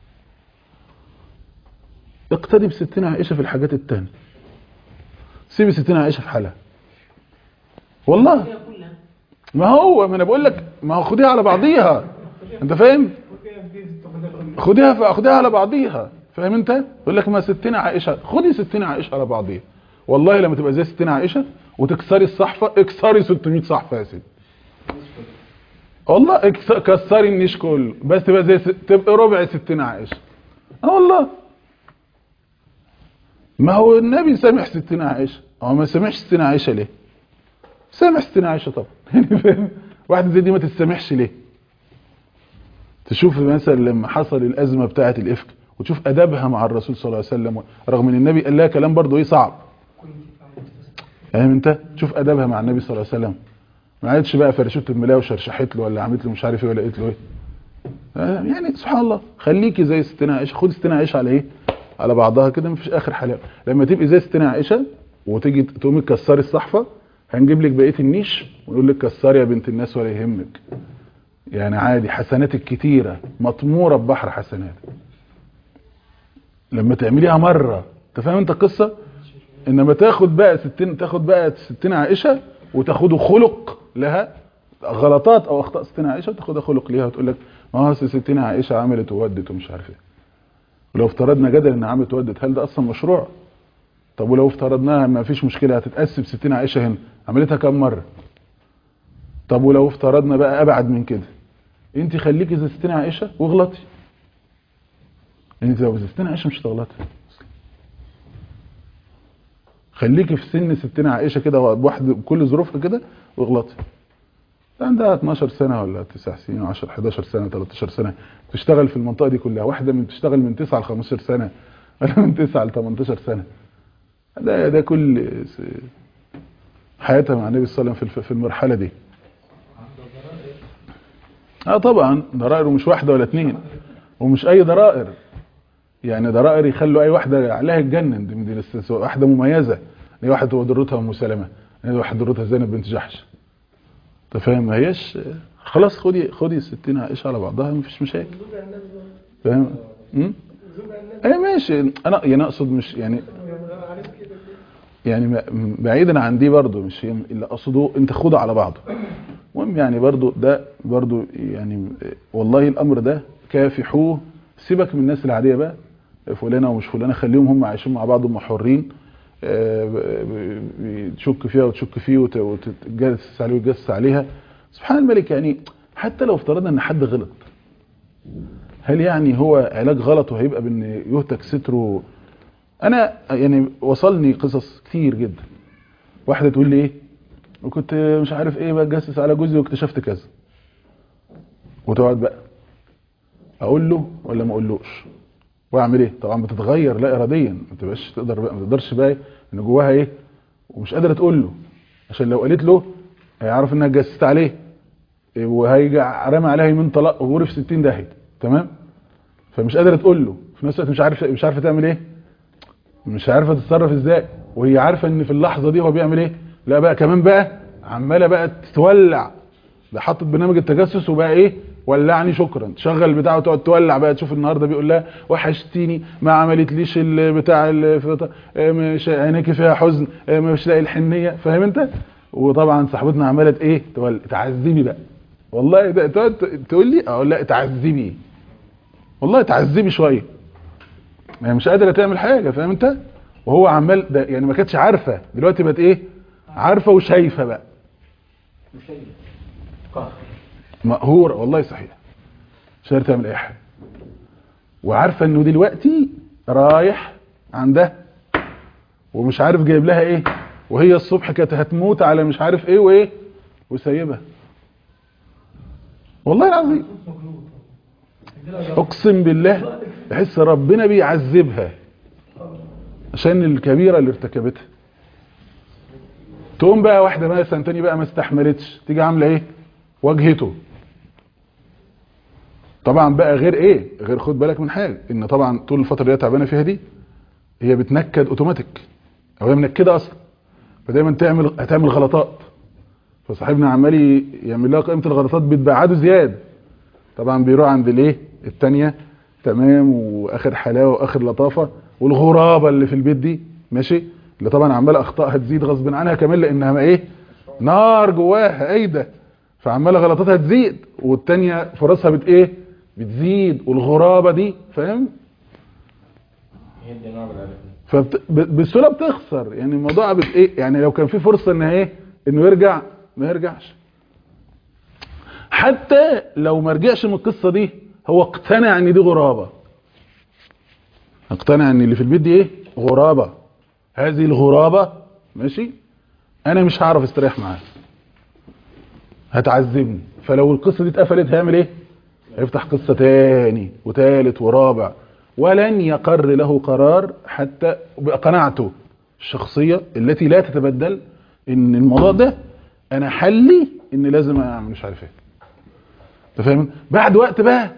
اقتدي بستنا عائشه في الحاجات التانية سيب ستنا عائشه في حالها والله ما هو ما انا بقول لك ما هو خديها على بعضيها انت فاهم خديها خديها على بعضيها فاهم انت يقول لك ما ستنا عائشه خدي ستنا عائشه على بعضيها والله لما تبقى زي ستنا عائشه وتكسري الصحفه اكسري 600 صحفه يا سيدي والله كسري النيش كله بس تبقى زي س... تبقى ربع ستنا عائشه اه والله ما هو النبي سامح ستنا عائشه هو ما سامحش ستنا عائشه ليه سامح ستنا عائشه طبعا يعني فاهم واحده زي دي ما تسامحش ليه تشوف مثلا لما حصل الازمه بتاعه الافك وتشوف ادبها مع الرسول صلى الله عليه وسلم رغم ان النبي قال لها كلام برضه ايه صعب فاهم انت تشوف ادبها مع النبي صلى الله عليه وسلم ما عادش بقى فرشوت الملايه وشرشحت له ولا عملت له مش عارف ايه ولا قالت له ايه آه، يعني سبحان الله خليكي زي ستنا عائشه خد ستنا عائشه على ايه على بعضها كده مفيش اخر حلاوه لما تبقي زي ستنا عائشه وتيجي تقومي تكسري الصحفه هنجيب لك بقيه النيش ونقول لك كسري يا بنت الناس ولا يهمك يعني عادي حسناتك كتيره مطموره ببحر حسنات لما تعمليها مره انت فاهم انت القصه انما تاخد بقى ستين تاخد بقى ستين عائشه وتاخده خلق لها غلطات او اخطاء ستين عائشه وتاخدها خلق ليها وتقول لك ما هو أصل ستين عائشه عملت وودت ومش عارف ايه ولو افترضنا جدل ان عملت وودت هل ده اصلا مشروع طب ولو افترضناها ما فيش مشكله هتتقسم 60 عائشه هنا عملتها كام مره طب ولو افترضنا بقى ابعد من كده انت خليكي زي 60 عائشه واغلطي انت لو زي 60 عائشه مش هتغلطي خليكي في سن 60 عائشه كده بواحد بكل ظروفها كده واغلطي عندها 12 سنه ولا 9 سنين 10 11 سنه 13 سنه بتشتغل في المنطقه دي كلها واحده من بتشتغل من 9 ل 15 سنه ولا من 9 ل 18 سنه ده ده كل س- حياتها مع النبي صلى الله عليه وسلم في الف- في المرحله دي اه طبعا ضرائر ومش واحده ولا اتنين ومش اي ضرائر يعني ضرائر يخلوا اي واحده عليها تجنن دي, دي لسه واحده مميزه دي واحده ضرتها ام سلمه دي واحده ضرتها زينب بنت جحش انت فاهم ما هيش خلاص خدي خدي الستين عائشه على بعضها مفيش مشاكل فاهم امم اي ماشي انا يعني اقصد مش يعني يعني م- بعيدا عن دي برضو مش هي اللي اقصده انت خدها على بعضه المهم يعني برضو ده برضو يعني والله الامر ده كافحوه سيبك من الناس العاديه بقى فلانه ومش فلانه خليهم هم عايشين مع بعض هم حرين آه، ب- ب- تشك فيها وتشك فيه وت- وتتجسس عليه وتجسس عليها سبحان الملك يعني حتى لو افترضنا ان حد غلط هل يعني هو علاج غلط وهيبقى بان يهتك ستره انا يعني وصلني قصص كتير جدا واحده تقول لي ايه وكنت مش عارف ايه بجسس على جوزي واكتشفت كذا وتقعد بقى اقول له ولا ما اقولوش واعمل ايه طبعا بتتغير لا اراديا ما تبقاش تقدر بقى ما تقدرش بقى ان جواها ايه ومش قادره تقول له عشان لو قالت له هيعرف انها جسست عليه إيه، وهيجي رمى عليها يمين طلاق وغرف 60 داهيه تمام فمش قادره تقول له في نفس الوقت مش عارفه مش عارفه تعمل ايه مش عارفه تتصرف ازاي وهي عارفه ان في اللحظه دي هو بيعمل ايه لا بقى كمان بقى عماله بقى تولع ده حاطط برنامج التجسس وبقى ايه ولعني شكرا تشغل البتاع وتقعد تولع بقى تشوف النهارده بيقول لها وحشتيني ما عملتليش البتاع ال- آه، مش عينيكي فيها حزن آه، مش لاقي الحنيه فاهم انت وطبعا صاحبتنا عماله ايه تولع تعذبي بقى والله ده تقعد تقول لي اقول لا تعذبي والله تعذبي شويه ما هي مش قادره تعمل حاجه فاهم انت وهو عمال ده يعني ما كانتش عارفه دلوقتي بقت ايه عارفه وشايفه بقى مش هي قهر مقهوره والله صحيح مش قادره تعمل اي حاجه وعارفه انه دلوقتي رايح عندها ومش عارف جايب لها ايه وهي الصبح كانت هتموت على مش عارف ايه وايه وسايبها والله العظيم اقسم بالله تحس ربنا بيعذبها عشان الكبيره اللي ارتكبتها تقوم بقى واحده مثلا تاني بقى ما استحملتش تيجي عامله ايه واجهته طبعا بقى غير ايه غير خد بالك من حاجه ان طبعا طول الفتره اللي هي تعبانه فيها دي هي بتنكد اوتوماتيك او هي منكده اصلا فدايما تعمل هتعمل غلطات فصاحبنا عمال ي- يعمل لها قائمه الغلطات بتبعده زياده طبعا بيروح عند الايه التانية تمام واخر حلاوه واخر لطافه والغرابه اللي في البيت دي ماشي اللي طبعا عماله اخطائها تزيد غصب عنها كمان لانها ما ايه نار جواها ايه ده فعماله غلطاتها تزيد والتانية فرصها بت ايه بتزيد والغرابه دي فاهم هي دي نوع بالعلاج فبسهوله بتخسر يعني الموضوع بت ايه يعني لو كان في فرصه ان ايه انه يرجع ما يرجعش حتى لو ما رجعش من القصه دي هو اقتنع ان دي غرابه اقتنع ان اللي في البيت دي ايه غرابه هذه الغرابه ماشي انا مش هعرف استريح معاها هتعذبني فلو القصه دي اتقفلت هيعمل ايه هيفتح قصه تاني وتالت ورابع ولن يقر له قرار حتى بقناعته الشخصية التي لا تتبدل ان الموضوع ده انا حلي ان لازم اعمل مش عارف ايه انت فاهم بعد وقت بقى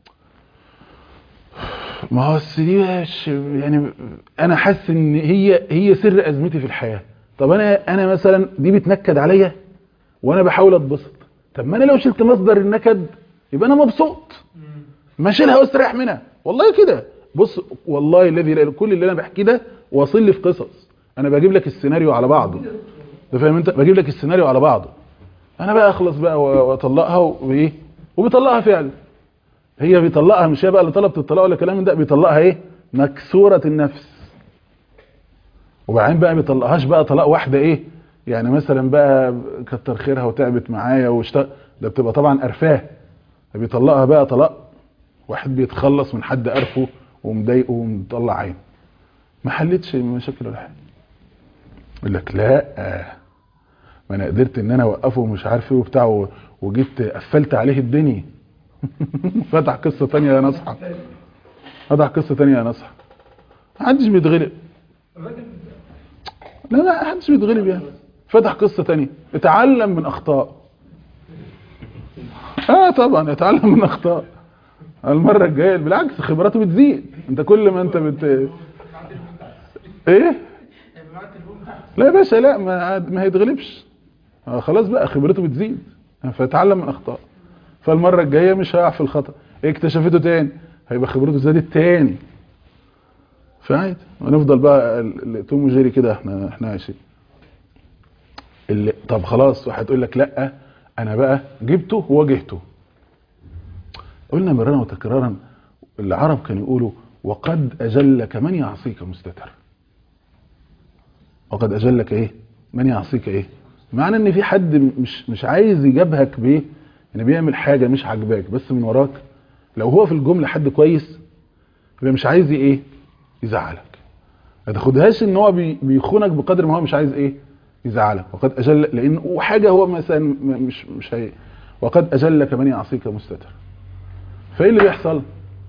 ما هو أصل دي بقى ش- يعني انا حاسس ان هي هي سر ازمتي في الحياه طب انا انا مثلا دي بتنكد عليا وانا بحاول اتبسط طب ما انا لو شلت مصدر النكد يبقى انا مبسوط ما اشيلها واستريح منها والله كده بص والله الذي لا كل اللي انا بحكيه ده واصل لي في قصص انا بجيب لك السيناريو على بعضه انت فاهم انت بجيب لك السيناريو على بعضه انا بقى اخلص بقى و- واطلقها وايه وبيطلقها فعلا هي بيطلقها مش هي بقى اللي طلبت الطلاق ولا كلام من ده بيطلقها ايه مكسوره النفس وبعدين بقى بيطلقهاش بقى طلاق واحده ايه يعني مثلا بقى كتر خيرها وتعبت معايا واشتغل ده بتبقى طبعا قرفاه بيطلقها بقى طلاق واحد بيتخلص من حد قرفه ومضايقه ومطلع عينه ما حلتش مشاكل ولا حاجه يقول لك لا ما انا قدرت ان انا اوقفه ومش عارف ايه وبتاع و- وجيت قفلت عليه الدنيا فتح قصه تانية يا نصحى فتح قصه تانية يا نصحى محدش بيتغلب لا لا محدش بيتغلب يعني فتح قصه تانية اتعلم من اخطاء اه طبعا اتعلم من اخطاء المره الجايه بالعكس خبراته بتزيد انت كل ما انت بت ايه لا يا باشا لا ما عاد- ما هيتغلبش آه خلاص بقى خبرته بتزيد فيتعلم من اخطاء فالمره الجايه مش هيقع في الخطا اكتشفته تاني هيبقى خبرته زادت تاني فعادي ونفضل بقى ال- ال- توم وجيري كده احنا احنا عايشين اللي طب خلاص وهتقول لك لا انا بقى جبته وواجهته قلنا مرارا وتكرارا العرب كانوا يقولوا وقد اجلك من يعصيك مستتر وقد اجلك ايه من يعصيك ايه معنى ان في حد مش مش عايز يجابهك بايه ان بيعمل حاجه مش عاجباك بس من وراك لو هو في الجمله حد كويس يبقى مش عايز ايه يزعلك ما تاخدهاش ان هو بي- بيخونك بقدر ما هو مش عايز ايه يزعلك وقد اجل لان وحاجه هو مثلا م- مش مش هي وقد اجلك من يعصيك مستتر فايه اللي بيحصل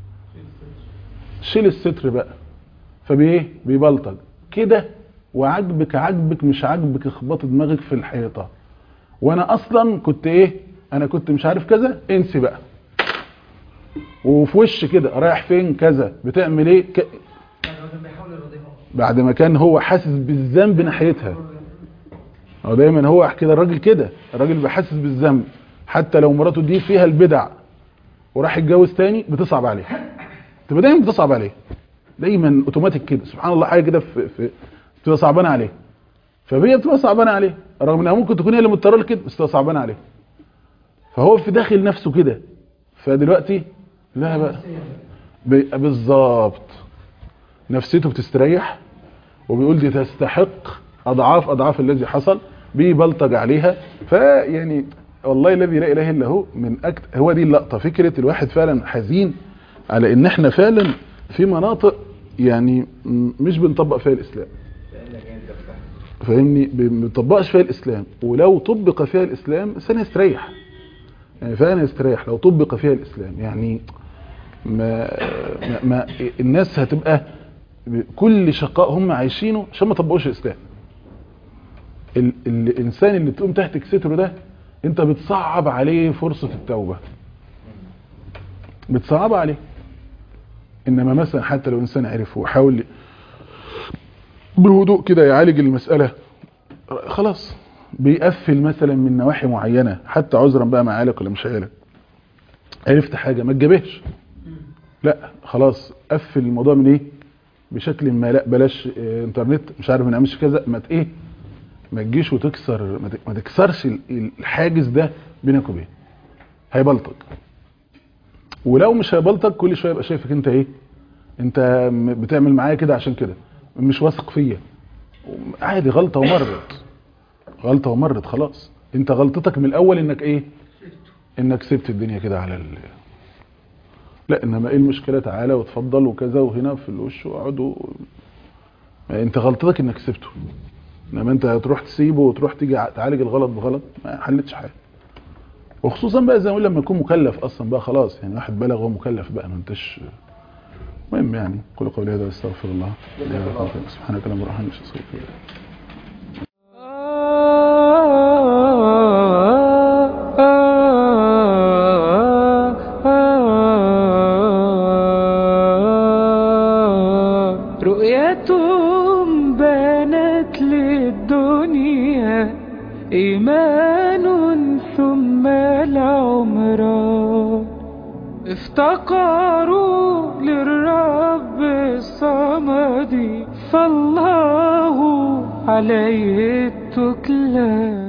شيل الستر بقى فبايه بيبلطج كده وعاجبك عاجبك مش عاجبك اخبط دماغك في الحيطه وانا اصلا كنت ايه انا كنت مش عارف كذا انسي بقى وفي وش كده رايح فين كذا بتعمل ايه ك... بعد ما كان هو حاسس بالذنب ناحيتها هو دايما هو كده الراجل كده الراجل بيبقى حاسس بالذنب حتى لو مراته دي فيها البدع وراح يتجوز تاني بتصعب عليه تبقى دايما بتصعب عليه دايما اوتوماتيك كده سبحان الله حاجه كده في, في بتبقى صعبانه عليه فهي بتبقى صعبانه عليه رغم انها ممكن تكون هي اللي مضطره لكده بس بتبقى صعبانه عليه فهو في داخل نفسه كده فدلوقتي لا بقى بي- بالظبط نفسيته بتستريح وبيقول دي تستحق اضعاف اضعاف الذي حصل بيبلطج عليها فيعني والله الذي لا اله الا هو من أكت... هو دي اللقطه فكره الواحد فعلا حزين على ان احنا فعلا في مناطق يعني م- مش بنطبق فيها الاسلام فاهمني ب- ما بنطبقش فيها الاسلام ولو طبق فيها الاسلام الانسان يستريح يعني فعلا يستريح لو طبق فيها الاسلام يعني ما, ما, ما الناس هتبقى كل شقاء هم عايشينه عشان ما طبقوش الاسلام ال ال الانسان اللي تقوم تحت ستره ده انت بتصعب عليه فرصة التوبة بتصعب عليه انما مثلا حتى لو انسان عرف وحاول بهدوء كده يعالج المسألة خلاص بيقفل مثلا من نواحي معينة حتى عذرا بقى مع عيالك ولا مش عيالك عرفت حاجة ما تجابهش لا خلاص قفل الموضوع من ايه بشكل ما لا بلاش اه انترنت مش عارف ما نعملش كذا ما ت- ايه ما تجيش وتكسر ما ت- ما تكسرش ال- الحاجز ده بينك وبين هيبلطج ولو مش هيبلطج كل شويه يبقى شايفك انت ايه انت م- بتعمل معايا كده عشان كده مش واثق فيا عادي غلطه ومرت غلطه ومرت خلاص انت غلطتك من الاول انك ايه انك سبت الدنيا كده على ال... لا انما ايه المشكله تعالى وتفضل وكذا وهنا في الوش واقعدوا انت غلطتك انك سبته انما انت هتروح تسيبه وتروح تيجي ع- تعالج الغلط بغلط ما حلتش حاجه وخصوصا بقى زي ما اقول لما يكون مكلف اصلا بقى خلاص يعني واحد بلغ وهو مكلف بقى ما انتش المهم يعني قولوا قولي هذا واستغفر الله لي ولكم. سبحانك اللهم وبحمدك اشهد ان لا اله الا انت رؤية بانت للدنيا إيمان ثم العمران افتقروا للرب الصمد فالله عليه التكلان